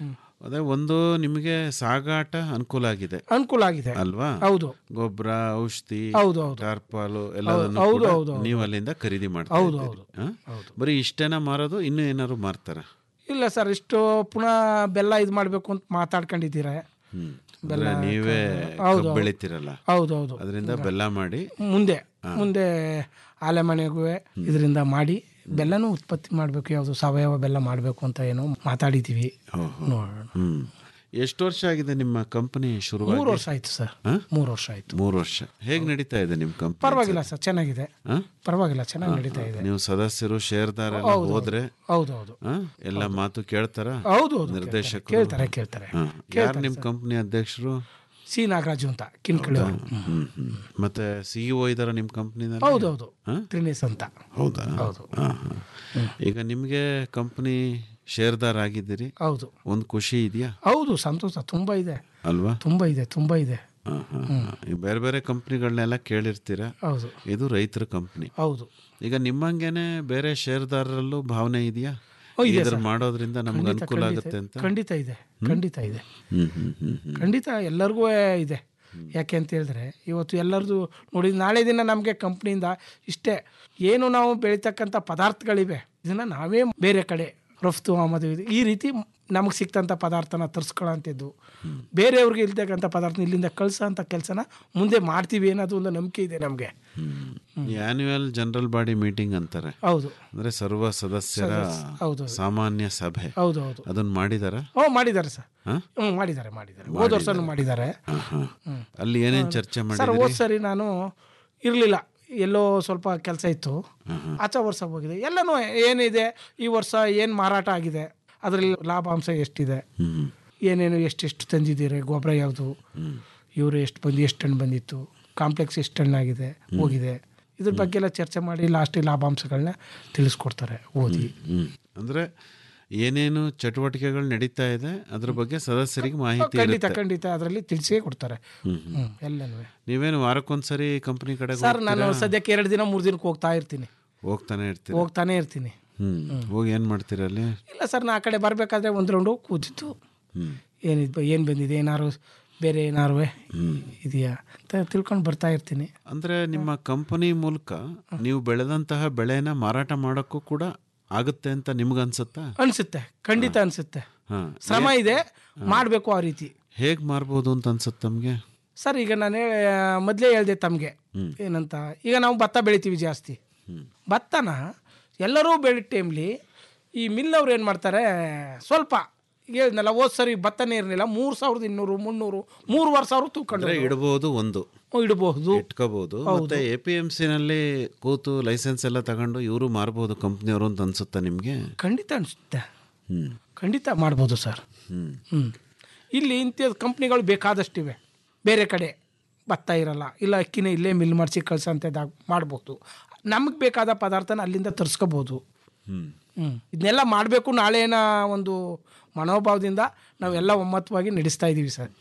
ಅದೇ ಒಂದು ನಿಮಗೆ ಸಾಗಾಟ ಅನುಕೂಲ ಆಗಿದೆ ಅನುಕೂಲ ಆಗಿದೆ ಅಲ್ವಾ ಹೌದು ಗೊಬ್ಬರ ಔಷಧಿ ಹೌದು, ಹೌದು. ಟಾರ್ಪಾಲು ಎಲ್ಲದನ್ನು ಹೌದು, ಕೂಡ ಹೌದು, ಹೌದು. ನೀವು ಅಲ್ಲಿಂದ ಖರೀದಿ ಮಾಡ್ತಾ ಹೌದು, ಇದ್ದೀರಿ. ಹಾ? ಬರೀ ಇಷ್ಟೇನ ಮಾರೋದು ಇನ್ನೂ ಏನಾದ್ರು ಮಾರ್ತಾರ ಇಲ್ಲ ಸರ್ ಇಷ್ಟು ಪುನಃ ಬೆಲ್ಲ ಇದು ಮಾಡಬೇಕು ಅಂತ ಮಾತಾಡ್ಕೊಂಡಿದ್ದೀರ ಹ್ಮ್ ಬೆಲ್ಲ ಅಂದ್ರೆ ನೀವೇ ಹೌದು, ಹೌದು. ಕಬ್ಬು ಬೆಳಿತೀರಲ್ಲ ಹೌದು ಹೌದು ಅದರಿಂದ ಬೆಲ್ಲ ಮಾಡಿ ಮುಂದೆ ಮುಂದೆ ಆಲೆ ಮನೆಗೂ ಇದರಿಂದ ಮಾಡಿ ಬೆಲ್ಲನೂ ಉತ್ಪತ್ತಿ ಮಾಡಬೇಕು ಯಾವುದು ಸಾವಯವ ಬೆಲ್ಲ ಮಾಡಬೇಕು ಅಂತ ಏನೋ ಮಾತಾಡಿದ್ದೀವಿ ನೋಡೋಣ ಹ್ಮ್ ಎಷ್ಟು ವರ್ಷ ಆಗಿದೆ ನಿಮ್ಮ ಕಂಪನಿ ಶುರು ಮೂರು ವರ್ಷ ಆಯ್ತು ಸರ್ ಮೂರು ವರ್ಷ ಆಯ್ತು ಮೂರು ವರ್ಷ ಹೇಗ್ ನಡೀತಾ ಇದೆ ನಿಮ್ಮ ಕಂಪನಿ ಪರವಾಗಿಲ್ಲ ಸರ್ ಚೆನ್ನಾಗಿದೆ ಹಾ? ಪರವಾಗಿಲ್ಲ ಚೆನ್ನಾಗಿ ನಡೀತಾ ಇದೆ ನೀವು ಸದಸ್ಯರು ಶೇರ್ದಾರ ಹೌದು, ಹೌದು. ಹೋದ್ರೆ ಹೌದು ಹೌದು ಹಾ? ಎಲ್ಲ ಮಾತು ಕೇಳ್ತಾರ ಹೌದು, ಹೌದು, ನಿರ್ದೇಶಕರು ಕೇಳ್ತಾರೆ, ಕೇಳ್ತಾರೆ, ಹಾ. ಕೇಳ್ತಾರೆ ಯಾರು ನಿಮ್ಮ ಕಂಪನಿ ಅಧ್ಯಕ್ಷರು ಸಿ ನಾಗರಾಜು ಅಂತ ಕಿನ್ಕಳಿ ಹ್ಮ್ ಹ್ಮ್. ಮತ್ತೆ ಸಿಇಒ ಇದಾರ ನಿಮ್ಮ ಕಂಪ್ನಿನಲ್ಲಿ ಹೌದೌದು ತ್ರಿನೇಶ್ ಅಂತ ಹೌದಾ ಹೌದು. ಹಾ, ಹಾ. ಈಗ ನಿಮಗೆ ಕಂಪನಿ ಶೇರ್ದಾರ್ ಆಗಿದ್ದೀರಿ ಹೌದು ಒಂದು ಖುಷಿ ಇದೆಯಾ ಹೌದು ಸಂತೋಷ ತುಂಬ ಇದೆ ಅಲ್ವಾ ತುಂಬ ಇದೆ ತುಂಬ ಇದೆ ಹಾ, ಹಾ, ಹಾ. ಈ ಬೇರೆ ಬೇರೆ ಕಂಪ್ನಿಗಳನ್ನೆಲ್ಲ ಕೇಳಿರ್ತೀರಾ ಹೌದು ಇದು ರೈತರ ಕಂಪ್ನಿ ಹೌದು ಈಗ ನಿಮ್ಮಂಗೆನೆ ಬೇರೆ ಶೇರ್ದಾರರಲ್ಲೂ ಭಾವನೆ ಇದೆಯಾ ಓ, ಇದೆ ಇದ್ರ ಸರ್. ಮಾಡೋದ್ರಿಂದ ನಮ್ಗೆ ಖಂಡಿತ, ಅನುಕೂಲ ಖಂಡಿತ ಆಗುತ್ತೆ ಅಂತ ಖಂಡಿತ ಇದೆ ಖಂಡಿತ ಇದೆ ಹ್ಮ್ ಹ್ಮ್ ಹ್ಮ್ ಹ್ಮ್ ಖಂಡಿತ ಎಲ್ಲರಿಗೂ ಇದೆ ಯಾಕೆ ಅಂತ ಹೇಳಿದ್ರೆ ಇವತ್ತು ಎಲ್ಲರದು ನೋಡಿ ನಾಳೆ ದಿನ ನಮಗೆ ಕಂಪ್ನಿಯಿಂದ ಇಷ್ಟೇ ಏನು ನಾವು ಬೆಳೀತಕ್ಕಂಥ ಪದಾರ್ಥಗಳಿವೆ ಇದನ್ನು ನಾವೇ ಬೇರೆ ಕಡೆ ರಫ್ತು ಆಮದು ಇದು ಈ ರೀತಿ ನಮಗೆ ಸಿಕ್ತಂಥ ಪದಾರ್ಥನ ತರಿಸ್ಕೊಳ್ಳೋಂಥದ್ದು ಬೇರೆಯವ್ರಿಗೆ ಇಲ್ತಕ್ಕಂಥ ಪದಾರ್ಥ ಇಲ್ಲಿಂದ ಕಳ್ಸೋ ಅಂಥ ಕೆಲಸನ ಮುಂದೆ ಮಾಡ್ತೀವಿ ಅನ್ನೋದು ಒಂದು ನಂಬಿಕೆ ಇದೆ ನಮಗೆ ಈ ಆನ್ಯುವಲ್ ಜನರಲ್ ಬಾಡಿ ಮೀಟಿಂಗ್ ಅಂತಾರೆ ಹೌದು ಅಂದ್ರೆ ಸರ್ವ ಸದಸ್ಯರ ಸದಸ್ಯ- ಹೌದು. ಸಾಮಾನ್ಯ ಸಭೆ ಹೌದು ಹೌದು ಅದನ್ನ ಮಾಡಿದಾರ ಓ ಮಾಡಿದ್ದಾರೆ ಸರ್ ಹಾ? ಹ್ಞೂ ಮಾಡಿದ್ದಾರೆ ಮಾಡಿದ್ದಾರೆ ಹೋದ ವರ್ಷನೂ ಮಾಡಿದ್ದಾರೆ ಹ್ಮ್. ಅಲ್ಲಿ ಏನೇನ್ ಚರ್ಚೆ ಸರ್ ಮಾಡಿದ್ರಿ ಹೋದ್ ಸರಿ ನಾನು ಇರಲಿಲ್ಲ ಎಲ್ಲೋ ಸ್ವಲ್ಪ ಕೆಲಸ ಇತ್ತು ಆಚೆ ವರ್ಷ ಹೋಗಿದೆ ಎಲ್ಲನೂ ಏನಿದೆ ಈ ವರ್ಷ ಏನು ಮಾರಾಟ ಆಗಿದೆ ಅದರಲ್ಲಿ ಲಾಭಾಂಶ ಎಷ್ಟಿದೆ ಏನೇನು ಎಷ್ಟೆಷ್ಟು ತಂದಿದ್ದೀರಿ ಗೊಬ್ಬರ ಯಾವುದು ಇವರು ಎಷ್ಟು ಬಂದು ಎಷ್ಟು ಟನ್ ಬಂದಿತ್ತು ಕಾಂಪ್ಲೆಕ್ಸ್ ಎಷ್ಟು ಟನ್ ಆಗಿದೆ ಹೋಗಿದೆ ಇದ್ರ ಬಗ್ಗೆ ಎಲ್ಲ ಚರ್ಚೆ ಮಾಡಿ ಲಾಸ್ಟಿಗೆ ಲಾಭಾಂಶಗಳನ್ನ ತಿಳಿಸ್ಕೊಡ್ತಾರೆ ಓದಿ ಹ್ಮ್ ಅಂದ್ರೆ ಏನೇನು ಚಟುವಟಿಕೆಗಳು ನಡೀತಾ ಇದೆ ಅದ್ರ ಬಗ್ಗೆ ಸದಸ್ಯರಿಗೆ ಮಾಹಿತಿ ಖಂಡಿತ ಇರುತ್ತೆ ಖಂಡಿತ ಅದರಲ್ಲಿ ತಿಳಿಸೇ ಕೊಡ್ತಾರೆ ಹ್ಮ್, ಹ್ಮ್. ಹ್ಞೂ ಎಲ್ಲನೂ ನೀವೇನು ವಾರಕ್ಕೊಂದ್ಸರಿ ಕಂಪನಿ ಕಡೆ ಸರ್ ನಾನು ಸದ್ಯಕ್ಕೆ ಎರಡು ದಿನ ಮೂರು ದಿನಕ್ಕೆ ಹೋಗ್ತಾ ಇರ್ತೀನಿ ಹೋಗ್ತಾನೆ ಇರ್ತೀರ ಹೋಗ್ತಾನೆ ಇರ್ತೀನಿ ಹ್ಮ್ ಹೋಗಿ ಏನ್ ಮಾಡ್ತೀರ ಅಲ್ಲಿ ಇಲ್ಲ ಸರ್ ನಾ ಆ ಕಡೆ ಬರಬೇಕಾದ್ರೆ ಒಂದು ರೌಂಡು ಕೂತಿತ್ತು ಹ್ಮ್ ಏನಿದ್ ಏನು ಬಂದಿದೆ ಏನಾರು ಬೇರೆ ಏನಾರು ಇದೆಯಾ ಅಂತ ತಿಳ್ಕೊಂಡು ಬರ್ತಾ ಇರ್ತೀನಿ ಅಂದ್ರೆ ನಿಮ್ಮ ಕಂಪನಿ ಮೂಲಕ ನೀವು ಬೆಳೆದಂತಹ ಬೆಳೆನ ಮಾರಾಟ ಮಾಡೋಕ್ಕೂ ಕೂಡ ಆಗುತ್ತೆ ಅಂತ ನಿಮ್ಗನ್ಸುತ್ತಾ ಅನಿಸುತ್ತೆ ಖಂಡಿತ ಅನಿಸುತ್ತೆ ಹಾ ಶ್ರಮ ಇದೆ ಮಾಡಬೇಕು ಆ ರೀತಿ ಹೇಗ್ ಮಾರ್ಬೋದು ಅಂತ ಅನ್ಸುತ್ತೆ ತಮ್ಗೆ ಸರ್ ಈಗ ನಾನು ಮೊದಲೇ ಹೇಳಿದೆ ತಮಗೆ ಏನಂತ ಈಗ ನಾವು ಭತ್ತ ಬೆಳಿತೀವಿ ಜಾಸ್ತಿ ಭತ್ತನ ಎಲ್ಲರೂ ಬೆಳಿ ಟೈಮ್ಲಿ ಈ ಮಿಲ್ಲವ್ರು ಏನು ಮಾಡ್ತಾರೆ ಸ್ವಲ್ಪ ಈಗ ಹೇಳಿದ್ನಲ್ಲ ಹೋದ್ ಸರಿ ಭತ್ತನೇ ಇರಲಿಲ್ಲ ಮೂರು ಸಾವಿರದ ಇನ್ನೂರು ಮುನ್ನೂರು ಮೂರುವರೆ ಸಾವಿರ ತೂಕೊಂಡು ಅಂದ್ರೆ ಇಡಬಹುದು ಒಂದು ಇಡಬಹುದು ಇಟ್ಕೋಬಹುದು ಮತ್ತೆ ಎ ಪಿ ಎಂ ಸಿ ನಲ್ಲಿ ಕೂತು ಲೈಸೆನ್ಸ್ ಎಲ್ಲ ತಗೊಂಡು ಇವರು ಮಾರಬಹುದು ಕಂಪ್ನಿಯವರು ಅಂತ ಅನ್ಸುತ್ತಾ ನಿಮ್ಗೆ ಖಂಡಿತ ಅನಿಸುತ್ತೆ ಹ್ಮ್ ಖಂಡಿತ ಮಾಡ್ಬೋದು ಸರ್ ಹ್ಮ್ ಹ್ಞೂ ಇಲ್ಲಿ ಇಂಥ ಕಂಪ್ನಿಗಳು ಬೇಕಾದಷ್ಟಿವೆ ಬೇರೆ ಕಡೆ ಭತ್ತ ಇರಲ್ಲ ಇಲ್ಲ ಅಕ್ಕಿನ ಇಲ್ಲೇ ಮಿಲ್ ಮಾಡಿಸಿ ಕಳ್ಸೋಂಥದ್ದು ಮಾಡ್ಬೋದು ನಮಗೆ ಬೇಕಾದ ಪದಾರ್ಥನ ಅಲ್ಲಿಂದ ತರಿಸ್ಕೋಬೋದು ಹ್ಮ್ ಹ್ಞೂ ಇದನ್ನೆಲ್ಲ ಮಾಡಬೇಕು ನಾಳೆನ ಒಂದು ಮನೋಭಾವದಿಂದ ನಾವೆಲ್ಲ ಒಮ್ಮತವಾಗಿ ನಡೆಸ್ತಾ ಇದ್ದೀವಿ ಸರ್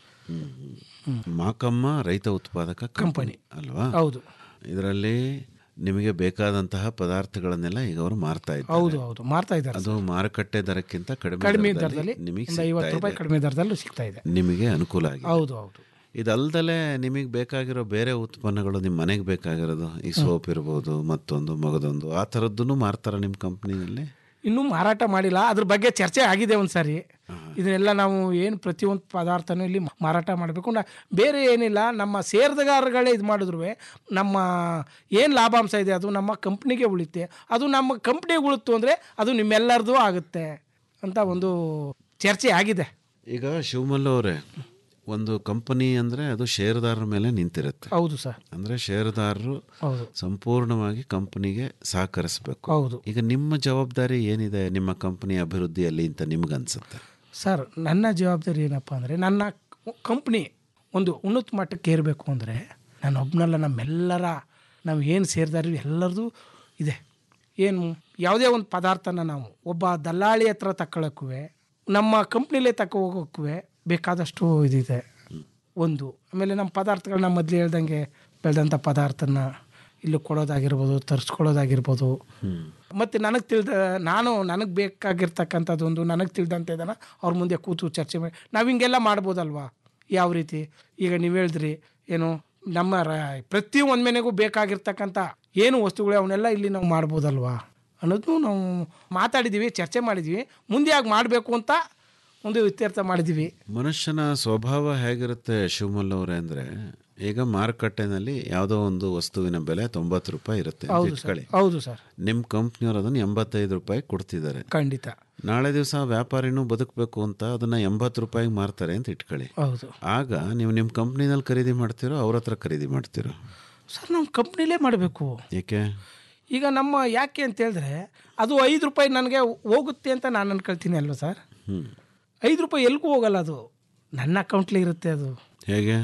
ಮಾಕಮ್ಮ ರೈತ ಉತ್ಪಾದಕ ಕಂಪನಿ ಅಲ್ವಾ ಹೌದು ಇದರಲ್ಲಿ ನಿಮಗೆ ಬೇಕಾದಂತಹ ಪದಾರ್ಥಗಳನ್ನೆಲ್ಲ ಈಗ ಅವರು ಮಾರ್ತಾ ಇದ್ದಾರೆ ಹೌದು ಹೌದು ಮಾರ್ತಾ ಇದ್ದಾರೆ ಅದು ಮಾರುಕಟ್ಟೆ ದರಕ್ಕಿಂತ ಕಡಿಮೆ ಕಡಿಮೆ ದರದಲ್ಲಿ ದರದಲ್ಲಿ ನಿಮಗೆ ಒಂದು ಸಿಗ್ತಾ ಐವತ್ತು ರೂಪಾಯಿ ಇದೆ. ಕಡಿಮೆ ದರದಲ್ಲೂ ಸಿಗ್ತಾ ಇದೆ ನಿಮಗೆ ಅನುಕೂಲ ಆಗಿದೆ ಹೌದು ಹೌದು ಇದಲ್ದಲೆ ನಿಮಗೆ ಬೇಕಾಗಿರೋ ಬೇರೆ ಉತ್ಪನ್ನಗಳು ನಿಮ್ಮ ಮನೆಗೆ ಬೇಕಾಗಿರೋದು ಈ ಸೋಪ್ ಇರ್ಬೋದು ಮತ್ತೊಂದು ಮಗದೊಂದು ಆ ಥರದ್ದನ್ನು ಮಾರ್ತಾರ ನಿಮ್ಮ ಕಂಪ್ನಿನಲ್ಲಿ ಇನ್ನೂ ಮಾರಾಟ ಮಾಡಿಲ್ಲ ಅದ್ರ ಬಗ್ಗೆ ಚರ್ಚೆ ಆಗಿದೆ ಒಂದು ಸಾರಿ ಇದನ್ನೆಲ್ಲ ನಾವು ಏನು ಪ್ರತಿಯೊಂದು ಪದಾರ್ಥನೂ ಇಲ್ಲಿ ಮಾರಾಟ ಮಾಡಬೇಕು ನಾ ಬೇರೆ ಏನಿಲ್ಲ ನಮ್ಮ ಸೇರ್ದಗಾರಗಳೇ ಇದು ಮಾಡಿದ್ರು ನಮ್ಮ ಏನು ಲಾಭಾಂಶ ಇದೆ ಅದು ನಮ್ಮ ಕಂಪ್ನಿಗೆ ಉಳಿತೆ ಅದು ನಮ್ಮ ಕಂಪ್ನಿಗೆ ಉಳಿತು ಅಂದರೆ ಅದು ನಿಮ್ಮೆಲ್ಲರದು ಆಗುತ್ತೆ ಅಂತ ಒಂದು ಚರ್ಚೆ ಆಗಿದೆ ಈಗ ಶಿವಮಲ್ಲ ಅವರೇ ಒಂದು ಕಂಪನಿ ಅಂದ್ರೆ ಅದು ಷೇರುದಾರರ ಮೇಲೆ ನಿಂತಿರುತ್ತೆ ಹೌದು ಸರ್ ಅಂದ್ರೆ ಷೇರುದಾರರು ಹೌದು ಸಂಪೂರ್ಣವಾಗಿ ಕಂಪನಿಗೆ ಸಹಕರಿಸಬೇಕು ಹೌದು ಈಗ ನಿಮ್ಮ ಜವಾಬ್ದಾರಿ ಏನಿದೆ ನಿಮ್ಮ ಕಂಪನಿ ಅಭಿವೃದ್ಧಿಯಲ್ಲಿ ಅಂತ ನಿಮ್ಗನ್ಸುತ್ತೆ ಸರ್ ನನ್ನ ಜವಾಬ್ದಾರಿ ಏನಪ್ಪ ಅಂದರೆ ನನ್ನ ಕಂಪ್ನಿ ಒಂದು ಉನ್ನತ ಮಟ್ಟಕ್ಕೆ ಏರಬೇಕು ಅಂದರೆ ನಾನು ಒಬ್ಬನಲ್ಲ ನಮ್ಮೆಲ್ಲರ ನಾವು ಏನು ಸೇರಿದಾರಿ ಎಲ್ಲರದು ಇದೆ ಏನು ಯಾವುದೇ ಒಂದು ಪದಾರ್ಥನ ನಾವು ಒಬ್ಬ ದಲ್ಲಾಳಿ ಹತ್ರ ತಗೊಳಕ್ಕೂ ನಮ್ಮ ಕಂಪ್ನಿಲೇ ತಗೋ ಹೋಗೋಕ್ಕೂ ಬೇಕಾದಷ್ಟು ಇದಿದೆ ಒಂದು ಆಮೇಲೆ ನಮ್ಮ ಪದಾರ್ಥಗಳನ್ನ ಮೊದಲು ಹೇಳ್ದಂಗೆ ಬೆಳೆದಂಥ ಪದಾರ್ಥನ ಇಲ್ಲಿ ಕೊಡೋದಾಗಿರ್ಬೋದು ತರಿಸ್ಕೊಳ್ಳೋದಾಗಿರ್ಬೋದು ಮತ್ತು ನನಗೆ ತಿಳಿದ ನಾನು ನನಗೆ ಬೇಕಾಗಿರ್ತಕ್ಕಂಥದ್ದು ಒಂದು ನನಗೆ ತಿಳಿದಂಥ ಇದನ್ನು ಅವ್ರ ಮುಂದೆ ಕೂತು ಚರ್ಚೆ ಮಾಡಿ ನಾವು ಹಿಂಗೆಲ್ಲ ಮಾಡ್ಬೋದಲ್ವಾ ಯಾವ ರೀತಿ ಈಗ ನೀವು ಹೇಳಿದ್ರಿ ಏನು ನಮ್ಮ ರ ಪ್ರತಿ ಒಂದು ಮನೆಗೂ ಬೇಕಾಗಿರ್ತಕ್ಕಂಥ ಏನು ವಸ್ತುಗಳು ಅವನ್ನೆಲ್ಲ ಇಲ್ಲಿ ನಾವು ಮಾಡ್ಬೋದಲ್ವಾ ಅನ್ನೋದು ನಾವು ಮಾತಾಡಿದ್ದೀವಿ ಚರ್ಚೆ ಮಾಡಿದ್ದೀವಿ ಮುಂದೆ ಆಗಿ ಮಾಡಬೇಕು ಅಂತ ಒಂದು ಇತ್ಯರ್ಥ ಮಾಡಿದ್ದೀವಿ ಮನುಷ್ಯನ ಸ್ವಭಾವ ಹೇಗಿರುತ್ತೆ ಶಿವಮಲ್ಲ ಅವರೇ ಅಂದ್ರೆ ಈಗ ಮಾರುಕಟ್ಟೆನಲ್ಲಿ ಯಾವುದೋ ಒಂದು ವಸ್ತುವಿನ ಬೆಲೆ ತೊಂಬತ್ತು ರೂಪಾಯಿ ಇರುತ್ತೆ ಅಂತ ಹೌದು ಸರ್ ಇಟ್ಕೊಳ್ಳಿ ಹೌದು ಸರ್ ನಿಮ್ಮ ಕಂಪ್ನಿಯವರು ಅದನ್ನು ಎಂಬತ್ತೈದು ರೂಪಾಯಿ ಕೊಡ್ತಿದ್ದಾರೆ ಖಂಡಿತ ನಾಳೆ ದಿವಸ ವ್ಯಾಪಾರಿನೂ ಬದುಕಬೇಕು ಅಂತ ಅದನ್ನ ಎಂಬತ್ತು ರೂಪಾಯಿಗೆ ಮಾರ್ತಾರೆ ಅಂತ ಇಟ್ಕೊಳ್ಳಿ ಹೌದು ಆಗ ನೀವು ನಿಮ್ಮ ಕಂಪ್ನಿನಲ್ಲಿ ಖರೀದಿ ಮಾಡ್ತೀರೋ ಅವ್ರ ಹತ್ರ ಖರೀದಿ ಮಾಡ್ತೀರೋ ಸರ್ ನಮ್ಮ ಕಂಪ್ನಿಲೇ ಮಾಡಬೇಕು ಏಕೆ ಈಗ ನಮ್ಮ ಯಾಕೆ ಅಂತ ಹೇಳಿದ್ರೆ ಅದು ಐದು ರೂಪಾಯಿ ನನಗೆ ಹೋಗುತ್ತೆ ಅಂತ ನಾನು ಅನ್ಕೊಳ್ತೀನಿ ಅಲ್ವಾ ಸರ್ ಹ್ಮ್ ಐದು ರೂಪಾಯಿ ಎಲ್ಗೂ ಹೋಗಲ್ಲ ಅದು ನನ್ನ ಅಕೌಂಟ್ಲಿ ಇರುತ್ತೆ ಅದು ಹೇಗೆ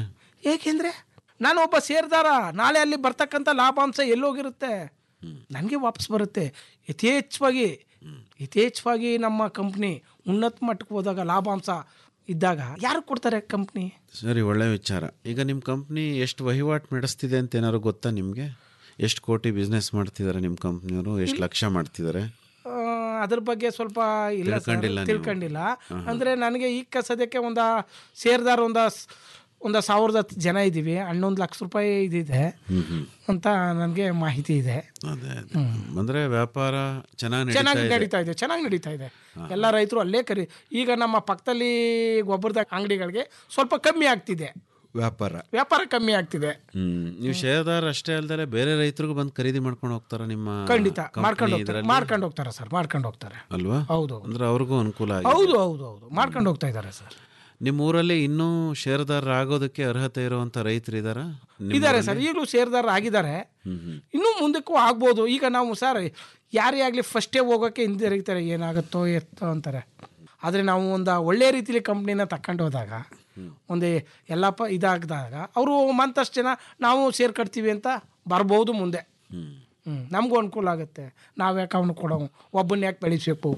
ಏಕೆಂದರೆ ನಾನು ಒಬ್ಬ ಸೇರ್ದಾರ ನಾಳೆ ಅಲ್ಲಿ ಬರ್ತಕ್ಕಂಥ ಲಾಭಾಂಶ ಎಲ್ಲೋಗಿರುತ್ತೆ ನನಗೆ ವಾಪಸ್ ಬರುತ್ತೆ ಯಥೇಚ್ಛವಾಗಿ ಯಥೇಚ್ಛವಾಗಿ ನಮ್ಮ ಕಂಪ್ನಿ ಉನ್ನತ ಮಟ್ಟಕ್ಕೆ ಹೋದಾಗ ಲಾಭಾಂಶ ಇದ್ದಾಗ ಯಾರು ಕೊಡ್ತಾರೆ ಕಂಪ್ನಿ ಸರಿ ಒಳ್ಳೆ ವಿಚಾರ ಈಗ ನಿಮ್ಮ ಕಂಪ್ನಿ ಎಷ್ಟು ವಹಿವಾಟು ನಡೆಸ್ತಿದೆ ಅಂತ ಏನಾದ್ರು ಗೊತ್ತಾ ನಿಮಗೆ ಎಷ್ಟು ಕೋಟಿ ಬಿಸ್ನೆಸ್ ಮಾಡ್ತಿದ್ದಾರೆ ನಿಮ್ಮ ಕಂಪ್ನಿಯವರು ಎಷ್ಟು ಲಕ್ಷ ಮಾಡ್ತಿದ್ದಾರೆ ಆ, ಅದ್ರ ಬಗ್ಗೆ ಸ್ವಲ್ಪ ಇಲ್ಲ ಸರ್, ತಿಳ್ಕೊಂಡಿಲ್ಲ ನೀವು? ತಿಳ್ಕೊಂಡಿಲ್ಲ ಅಂದರೆ ನನಗೆ ಈಗ ಸದ್ಯಕ್ಕೆ ಒಂದು ಸೇರ್ದಾರ ಒಂದು ಒಂದು ಸಾವಿರದ ಹತ್ತು ಜನ ಇದ್ದೀವಿ ಹನ್ನೊಂದು ಲಕ್ಷ ರೂಪಾಯಿ ಇದಿದೆ ಅಂತ ನನಗೆ ಮಾಹಿತಿ ಇದೆ ಅದೇ ಅದೇ ಅಂದರೆ ವ್ಯಾಪಾರ ಚೆನ್ನಾಗಿ ಚೆನ್ನಾಗಿ ನಡೀತಾ ಇದೆ ನಡೀತಾ ಇದೆ ಚೆನ್ನಾಗಿ ನಡೀತಾ ಇದೆ ಎಲ್ಲ ರೈತರು ಅಲ್ಲೇ ಕರಿ ಈಗ ನಮ್ಮ ಪಕ್ಕದಲ್ಲಿ ಗೊಬ್ಬರದ ಅಂಗಡಿಗಳಿಗೆ ಸ್ವಲ್ಪ ಕಮ್ಮಿ ಆಗ್ತಿದೆ ವ್ಯಾಪಾರ ವ್ಯಾಪಾರ ಕಮ್ಮಿ ಆಗ್ತಿದೆ ಹ್ಮ್ ನೀವು ಶೇರ್ದಾರ ಅಷ್ಟೇ ಅಲ್ದರೆ ಬೇರೆ ರೈತರಿಗೂ ಬಂದು ಖರೀದಿ ಮಾಡ್ಕೊಂಡು ಹೋಗ್ತಾರ ನಿಮ್ಮ ಖಂಡಿತ company ಮಾಡ್ಕೊಂಡು ಹೋಗ್ತಾರೆ ಇದ್ರಲ್ಲಿ? ಮಾಡ್ಕೊಂಡು ಹೋಗ್ತಾರೆ ಸರ್ ಮಾಡ್ಕೊಂಡು ಹೋಗ್ತಾರೆ ಅಲ್ವಾ ಹೌದು ಅಂದ್ರೆ ಅವ್ರಿಗೂ ಅನುಕೂಲ ಆಗಿದೆ ಹೌದು ಹೌದು ಹೌದು ಮಾಡ್ಕೊಂಡು ಹೋಗ್ತಾ ಇದ್ದಾರೆ ಸರ್ ನಿಮ್ಮ ಊರಲ್ಲಿ ಇನ್ನೂ ಶೇರ್ದಾರ ಆಗೋದಕ್ಕೆ ಅರ್ಹತೆ ಇರುವಂತ ರೈತರು ಇದಾರ ಇದ್ದಾರೆ ಸರ್ ಈಗಲೂ ಸೇರ್ದಾರ ಆಗಿದ್ದಾರೆ ಇನ್ನೂ ಮುಂದಕ್ಕೂ ಆಗ್ಬೋದು ಈಗ ನಾವು ಸರ್ ಯಾರೇ ಆಗಲಿ ಫಸ್ಟೇ ಹೋಗೋಕ್ಕೆ ಹಿಂದಿರುಗ್ತಾರೆ ಏನಾಗುತ್ತೋ ಎತ್ತೋ ಅಂತಾರೆ ಆದರೆ ನಾವು ಒಂದು ಒಳ್ಳೆ ರೀತಿಲಿ ಕಂಪ್ನಿನ ತಗೊಂಡು ಹೋದಾಗ ಒಂದು ಎಲ್ಲಪ್ಪ ಇದಾಗದಾಗ ಅವರು ಮಂತಷ್ಟು ಜನ ನಾವು ಸೇರ್ಕಡ್ತೀವಿ ಅಂತ ಬರ್ಬೋದು ಮುಂದೆ ಹ್ಞೂ ನಮಗೂ ಅನುಕೂಲ ಆಗುತ್ತೆ ನಾವು ಯಾಕೆ ಅವನು ಕೊಡೋ ಒಬ್ಬನ ಯಾಕೆ ಬೆಳೆಸಬೇಕು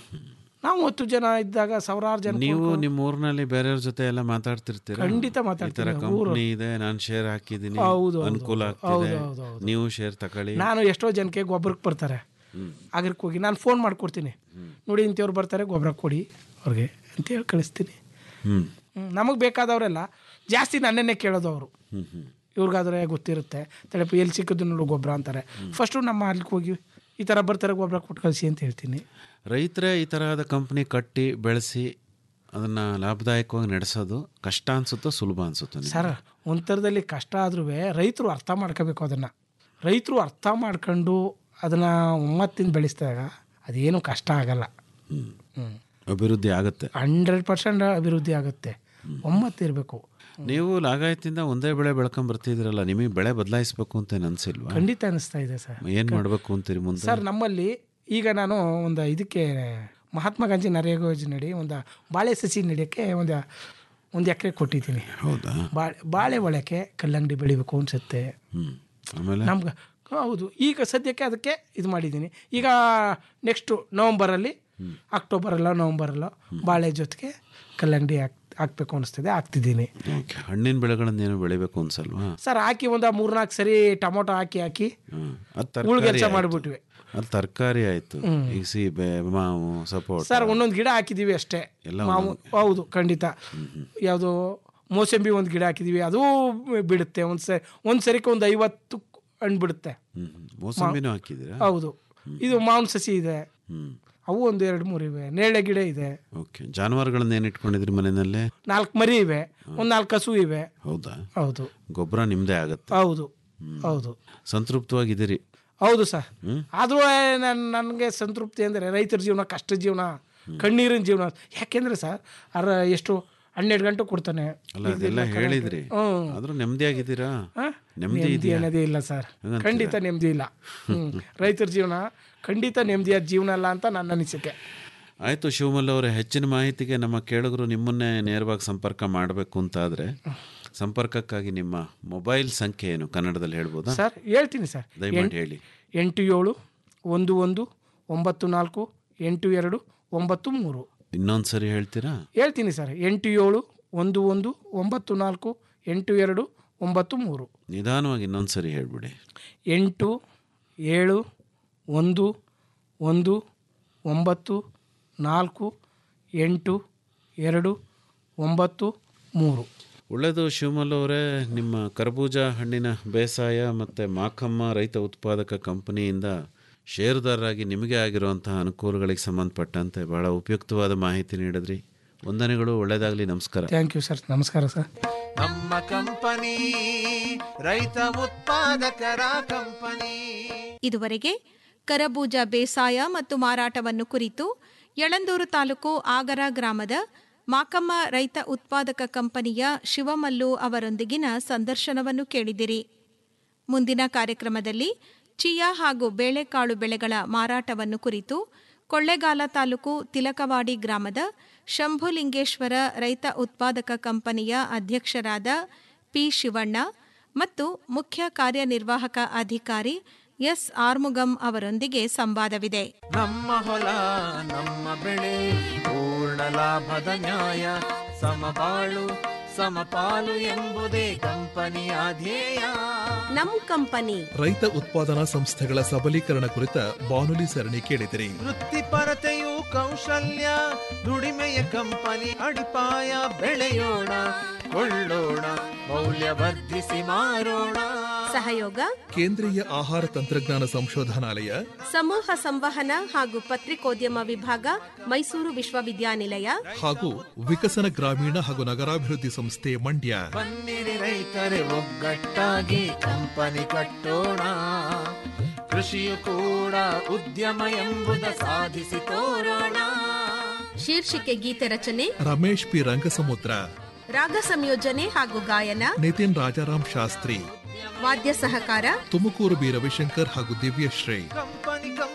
ನಾವು ಹತ್ತು ಜನ ಇದ್ದಾಗ ಸಾವಿರಾರು ಜನ ನೀವು ನಿಮ್ಮ ಊರಿನಲ್ಲಿ ಬೇರೆಯವ್ರ ಜೊತೆ ಎಲ್ಲ ಮಾತಾಡ್ತಿರ್ತೀರ ಖಂಡಿತ ಈ ತರ ಮಾತಾಡ್ತೀನಿ. ಕಂಪ್ನಿ ಇದೆ ನಾನು ಶೇರ್ ಹಾಕಿದ್ದೀನಿ ಹೌದು, ಹೌದು, ಅನುಕೂಲ ಹೌದು, ಆಗ್ತಿದೆ ಹೌದು, ಹೌದು. ನೀವು ಶೇರ್ ತಗೊಳ್ಳಿ ನಾನು ಎಷ್ಟೋ ಜನಕ್ಕೆ ಗೊಬ್ಬರಕ್ಕೆ ಬರ್ತಾರೆ ಅಗ್ರಕ್ಕೆ ಹೋಗಿ ನಾನು ಫೋನ್ ಮಾಡ್ಕೊಡ್ತೀನಿ ನೋಡಿ ಇಂಥವ್ರು ಬರ್ತಾರೆ ಗೊಬ್ಬರ ಕೊಡಿ ಅವ್ರಿಗೆ ಅಂತ ಹೇಳಿ ಕಳಿಸ್ತೀನಿ ಹ್ಮ್ ನಮಗೆ ಬೇಕಾದವರೆಲ್ಲ ಜಾಸ್ತಿ ನನ್ನೇ ಕೇಳೋದು ಅವರು ಹ್ಮ್ ಹ್ಮ್ ಇವ್ರಿಗಾದ್ರೆ ಗೊತ್ತಿರುತ್ತೆ ತಲೆಪ ಎಲ್ಲಿ ಸಿಕ್ಕಿದ್ದು ನೋಡು ಗೊಬ್ಬರ ಅಂತಾರೆ ಫಸ್ಟು ನಮ್ಮ ಅಲ್ಲಿಗೆ ಹೋಗಿ ಈ ಥರ ಬರ್ತಾರೆ ಗೊಬ್ಬರ ಕೊಟ್ಟು ಕಳಿಸಿ ಅಂತ ಹೇಳ್ತೀನಿ ರೈತರೇ ಈ ತರಹದ ಕಂಪ್ನಿ ಕಟ್ಟಿ ಬೆಳೆಸಿ ಅದನ್ನ ಲಾಭದಾಯಕವಾಗಿ ನಡೆಸೋದು ಕಷ್ಟ ಅನ್ಸುತ್ತೋ ಸುಲಭ ಅನ್ಸುತ್ತೋ ನಿಮ್ಗೆ? ಸರ್ ಒಂದು ಥರದಲ್ಲಿ ಕಷ್ಟ ಆದ್ರೂ ರೈತರು ಅರ್ಥ ಮಾಡ್ಕೋಬೇಕು ಅದನ್ನು ರೈತರು ಅರ್ಥ ಮಾಡ್ಕೊಂಡು ಅದನ್ನು ಒಮ್ಮತ್ತಿಂದ ಬೆಳೆಸಿದಾಗ ಅದೇನು ಕಷ್ಟ ಆಗಲ್ಲ ಹ್ಞೂ ಅಭಿವೃದ್ಧಿ ಆಗುತ್ತೆ ಹಂಡ್ರೆಡ್ ಪರ್ಸೆಂಟ್ ಅಭಿವೃದ್ಧಿ ಆಗುತ್ತೆ ಒಮ್ಮತ್ತಿರಬೇಕು ನೀವು ಲಾಗಾಯತಿಂದ ಒಂದೇ ಬೆಳೆ ಬೆಳ್ಕೊಂಡ್ ಬರ್ತಿದ್ರಲ್ಲ ನಿಮಗೆ ಬೆಳೆ ಬದಲಾಯಿಸ್ಬೇಕು ಅಂತ ಏನ್ ಅನ್ಸಿಲ್ವಾ ಖಂಡಿತ ಅನಿಸ್ತಾ ಇದೆ ಸರ್ ಏನ್ ಮಾಡ್ಬೇಕು ಅಂತೀರಿ ಮುಂದೆ ಸರ್ ನಮ್ಮಲ್ಲಿ ಈಗ ನಾನು ಒಂದು ಇದಕ್ಕೆ ಮಹಾತ್ಮ ಗಾಂಧಿ ನರೇಗಾ ಯೋಜನೆಯಡಿ ಒಂದು ಬಾಳೆ ಸಸಿ ನಡೆಯೋಕ್ಕೆ ಒಂದು ಒಂದು ಎಕರೆ ಕೊಟ್ಟಿದ್ದೀನಿ ಹೌದಾ ಬಾಳೆ ಬಾಳೆ ಒಳಕ್ಕೆ ಕಲ್ಲಂಗಡಿ ಬೆಳಿಬೇಕು ಅನ್ಸುತ್ತೆ ಹ್ಮ್ ಆಮೇಲೆ ನಮ್ಗೆ ಹೌದು ಈಗ ಸದ್ಯಕ್ಕೆ ಅದಕ್ಕೆ ಇದು ಮಾಡಿದ್ದೀನಿ ಈಗ ನೆಕ್ಸ್ಟು ನವಂಬರಲ್ಲಿ ಅಕ್ಟೋಬರಲ್ಲ ನವಂಬರಲ್ಲ ಬಾಳೆ ಜೊತೆಗೆ ಕಲ್ಲಂಗಡಿ ಹಾಕ್ ಹಾಕ್ಬೇಕು ಅನಿಸ್ತದೆ ಹಾಕ್ತಿದ್ದೀನಿ ಓಕೆ ಹಣ್ಣಿನ ಬೆಳೆಗಳನ್ನೇನು ಬೆಳಿಬೇಕು ಅನ್ಸಲ್ವಾ ಸರ್ ಹಾಕಿ ಒಂದು ಮೂರ್ನಾಲ್ಕು ಸರಿ ಟೊಮೊಟೊ ಹಾಕಿ ಹಾಕಿ ಹ್ಮ್. ಅದ್ ಉಳ್ಗೆಲ್ಸ ತರಕಾರಿ ಮಾಡಿಬಿಟ್ವಿ ಅದು ತರಕಾರಿ ಆಯ್ತು ಈಗ ಸೀಬೆ ಮಾವು ಸಪೋರ್ಟ್ ಸರ್ ಒಂದೊಂದು ಗಿಡ ಹಾಕಿದ್ದೀವಿ ಅಷ್ಟೇ ಎಲ್ಲ ಮಾವು ಹೌದು ಖಂಡಿತ ಯಾವುದು ಮೋಸಂಬಿ ಒಂದು ಗಿಡ ಹಾಕಿದ್ದೀವಿ ಅದು ಬಿಡುತ್ತೆ ಒಂದು ಸರಿ ಒಂದು ಸರಿಕೆ ಒಂದು ಐವತ್ತು ಹಣ್ಣು ಬಿಡುತ್ತೆ ಮೋಸಂಬಿನೂ ಹಾಕಿದ್ದೀರಾ ಹೌದು ಇದು ಮಾವಿನ ಸಸಿ ಇದೆ ಹ್ಮ್ ಅವು ಒಂದು ಎರಡು ಮೂರು ಇವೆ ನೇರಳೆ ಗಿಡ ಇದೆ ಓಕೆ ಜಾನುವಾರುಗಳನ್ನ ಏನು ಇಟ್ಕೊಂಡಿದ್ರಿ ಮನೆಯಲ್ಲೇ ನಾಲ್ಕು ಮರಿ ಇವೆ ಒಂದು ನಾಲ್ಕು ಹಸು ಇವೆ ಹೌದಾ ಹೌದು ಗೊಬ್ಬರ ನಿಮ್ದೇ ಆಗತ್ತೆ ಹೌದು ಹೌದು ಸಂತೃಪ್ತವಾಗಿದ್ದೀರಿ ಹೌದು ಸರ್ ಹ್ಮ್. ಆದರೂ ನನ್ನ ನನಗೆ ಸಂತೃಪ್ತಿ ಅಂದರೆ ರೈತರ ಜೀವನ ಕಷ್ಟ ಜೀವನ ಕಣ್ಣೀರಿನ ಜೀವನ ಯಾಕೆಂದ್ರೆ ಸರ್ ಅರ ಎಷ್ಟು ಹನ್ನೆರಡು ಗಂಟೆ ಕೊಡ್ತಾನೆ ಅಲ್ಲ ಅದೆಲ್ಲ ಹೇಳಿದ್ರಿ ಹ್ಮ್. ಆದ್ರೂ ನೆಮ್ಮದಿಯಾಗಿದ್ದೀರಾ ಹ? ನೆಮ್ಮದಿ ನೆಮ್ಮದಿ ಇದೆಯಾ ಅನ್ನೋದೇ ಇಲ್ಲ ಸರ್ ಹಂಗಂತೀರಾ? ಖಂಡಿತ ನೆಮ್ಮದಿ ಇಲ್ಲ ಹ್ಮ್. ರೈತರ ಜೀವನ ಖಂಡಿತ ನೆಮ್ಮದಿಯಾದ ಜೀವನ ಅಲ್ಲ ಅಂತ ನನ್ನ ಅನಿಸಿಕೆ ಆಯ್ತು ಶಿವಮಲ್ಲ ಅವರೇ ಹೆಚ್ಚಿನ ಮಾಹಿತಿಗೆ ನಮ್ಮ ಕೇಳುಗರು ನಿಮ್ಮನ್ನೇ ನೇರವಾಗಿ ಸಂಪರ್ಕ ಮಾಡಬೇಕು ಅಂತಾದ್ರೆ ಸಂಪರ್ಕಕ್ಕಾಗಿ ನಿಮ್ಮ ಮೊಬೈಲ್ ಸಂಖ್ಯೆ ಏನು ಕನ್ನಡದಲ್ಲಿ ಹೇಳ್ಬೋದಾ ಸರ್ ಹೇಳ್ತೀನಿ ಸರ್ ದಯಮಾಡಿ ಎಂಟ್- ಹೇಳಿ ಎಂಟು ಏಳು ಒಂದು ಒಂದು ಒಂಬತ್ತು ನಾಲ್ಕು ಎಂಟು ಎರಡು ಒಂಬತ್ತು ಮೂರು ಇನ್ನೊಂದು ಸರಿ ಹೇಳ್ತೀರಾ ಹೇಳ್ತೀನಿ ಸರ್ ಎಂಟು ಏಳು ಒಂದು ಒಂದು ಒಂಬತ್ತು ನಾಲ್ಕು ಎಂಟು ಎರಡು ಒಂಬತ್ತು ಮೂರು ನಿಧಾನವಾಗಿ ಇನ್ನೊಂದು ಸರಿ ಹೇಳ್ಬಿಡಿ ಎಂಟು ಏಳು ಒಂದು ಒಂದು ಒಂಬತ್ತು ನಾಲ್ಕು ಎಂಟು ಎರಡು ಒಂಬತ್ತು ಮೂರು ಒಳ್ಳೆಯದು ಶಿವಮಲ್ಲ ಅವರೇ ನಿಮ್ಮ ಕರ್ಬೂಜ ಹಣ್ಣಿನ ಬೇಸಾಯ ಮತ್ತು ಮಾಕಮ್ಮ ರೈತ ಉತ್ಪಾದಕ ಕಂಪನಿಯಿಂದ ಷೇರುದಾರರಾಗಿ ನಿಮಗೆ ಆಗಿರುವಂತಹ ಅನುಕೂಲಗಳಿಗೆ ಸಂಬಂಧಪಟ್ಟಂತೆ ಬಹಳ ಉಪಯುಕ್ತವಾದ ಮಾಹಿತಿ ನೀಡಿದ್ರಿ ವಂದನೆಗಳು ಒಳ್ಳೆಯದಾಗಲಿ ನಮಸ್ಕಾರ ಥ್ಯಾಂಕ್ ಯು ಸರ್ ನಮಸ್ಕಾರ ಸರ್ ನಮ್ಮ ಕಂಪನಿ ರೈತ ಉತ್ಪಾದಕರ ಕಂಪನಿ ಇದುವರೆಗೆ ಕರಬೂಜ ಬೇಸಾಯ ಮತ್ತು ಮಾರಾಟವನ್ನು ಕುರಿತು ಯಳಂದೂರು ತಾಲೂಕು ಆಗರ ಗ್ರಾಮದ ಮಾಕಮ್ಮ ರೈತ ಉತ್ಪಾದಕ ಕಂಪನಿಯ ಶಿವಮಲ್ಲು ಅವರೊಂದಿಗಿನ ಸಂದರ್ಶನವನ್ನು ಕೇಳಿದಿರಿ ಮುಂದಿನ ಕಾರ್ಯಕ್ರಮದಲ್ಲಿ ಚಿಯಾ ಹಾಗೂ ಬೇಳೆಕಾಳು ಬೆಳೆಗಳ ಮಾರಾಟವನ್ನು ಕುರಿತು ಕೊಳ್ಳೇಗಾಲ ತಾಲೂಕು ತಿಲಕವಾಡಿ ಗ್ರಾಮದ ಶಂಭುಲಿಂಗೇಶ್ವರ ರೈತ ಉತ್ಪಾದಕ ಕಂಪನಿಯ ಅಧ್ಯಕ್ಷರಾದ ಪಿ ಶಿವಣ್ಣ ಮತ್ತು ಮುಖ್ಯ ಕಾರ್ಯನಿರ್ವಾಹಕ ಅಧಿಕಾರಿ ಎಸ್ ಆರ್ಮುಗಂ ಅವರೊಂದಿಗೆ ಸಂವಾದವಿದೆ ನಮ್ಮ ಹೊಲ ನಮ್ಮ ಬೆಳೆ ಪೂರ್ಣ ಲಾಭದ ನ್ಯಾಯ ಸಮಬಾಳು ಸಮಪಾಲು ಎಂಬುದೇ ಕಂಪನಿಯ ಧ್ಯೇಯ ನಮ್ ಕಂಪನಿ ರೈತ ಉತ್ಪಾದನಾ ಸಂಸ್ಥೆಗಳ ಸಬಲೀಕರಣ ಕುರಿತ ಬಾನುಲಿ ಸರಣಿ ಕೇಳಿದಿರಿ ವೃತ್ತಿಪರತೆಯು ಕೌಶಲ್ಯ ದುಡಿಮೆಯ ಕಂಪನಿ ಅಡಿಪಾಯ ಬೆಳೆಯೋಣ ಕೊಳ್ಳೋಣ ಮೌಲ್ಯವರ್ಧಿಸಿ ಮಾರೋಣ ಸಹಯೋಗ ಕೇಂದ್ರೀಯ ಆಹಾರ ತಂತ್ರಜ್ಞಾನ ಸಂಶೋಧನಾಲಯ ಸಮೂಹ ಸಂವಹನ ಹಾಗೂ ಪತ್ರಿಕೋದ್ಯಮ ವಿಭಾಗ ಮೈಸೂರು ವಿಶ್ವವಿದ್ಯಾನಿಲಯ ಹಾಗೂ ವಿಕಸನ ಗ್ರಾಮೀಣ ಹಾಗೂ ನಗರಾಭಿವೃದ್ಧಿ ಸಂಸ್ಥೆ ಮಂಡ್ಯ ಬನ್ನಿರಿ ರೈತರೆ ಒಗ್ಗಟ್ಟಾಗಿ ಕಂಪನಿ ಕಟ್ಟೋಣ ಕೃಷಿಯು ಕೂಡ ಉದ್ಯಮ ಎಂಬುದ ಸಾಧಿಸಿ ತೋರೋಣ ಶೀರ್ಷಿಕೆ ಗೀತೆ ರಚನೆ ರಮೇಶ್ ಪಿ ರಂಗಸಮುದ್ರ ರಾಗ ಸಂಯೋಜನೆ ಹಾಗೂ ಗಾಯನ ನಿತಿನ್ ರಾಜಾರಾಮ್ ಶಾಸ್ತ್ರಿ ವಾದ್ಯ ಸಹಕಾರ ತುಮಕೂರು ಬಿ ರವಿಶಂಕರ್ ಹಾಗೂ ದಿವ್ಯಶ್ರೀ ಕಂಪನಿ ಕಂಪನಿ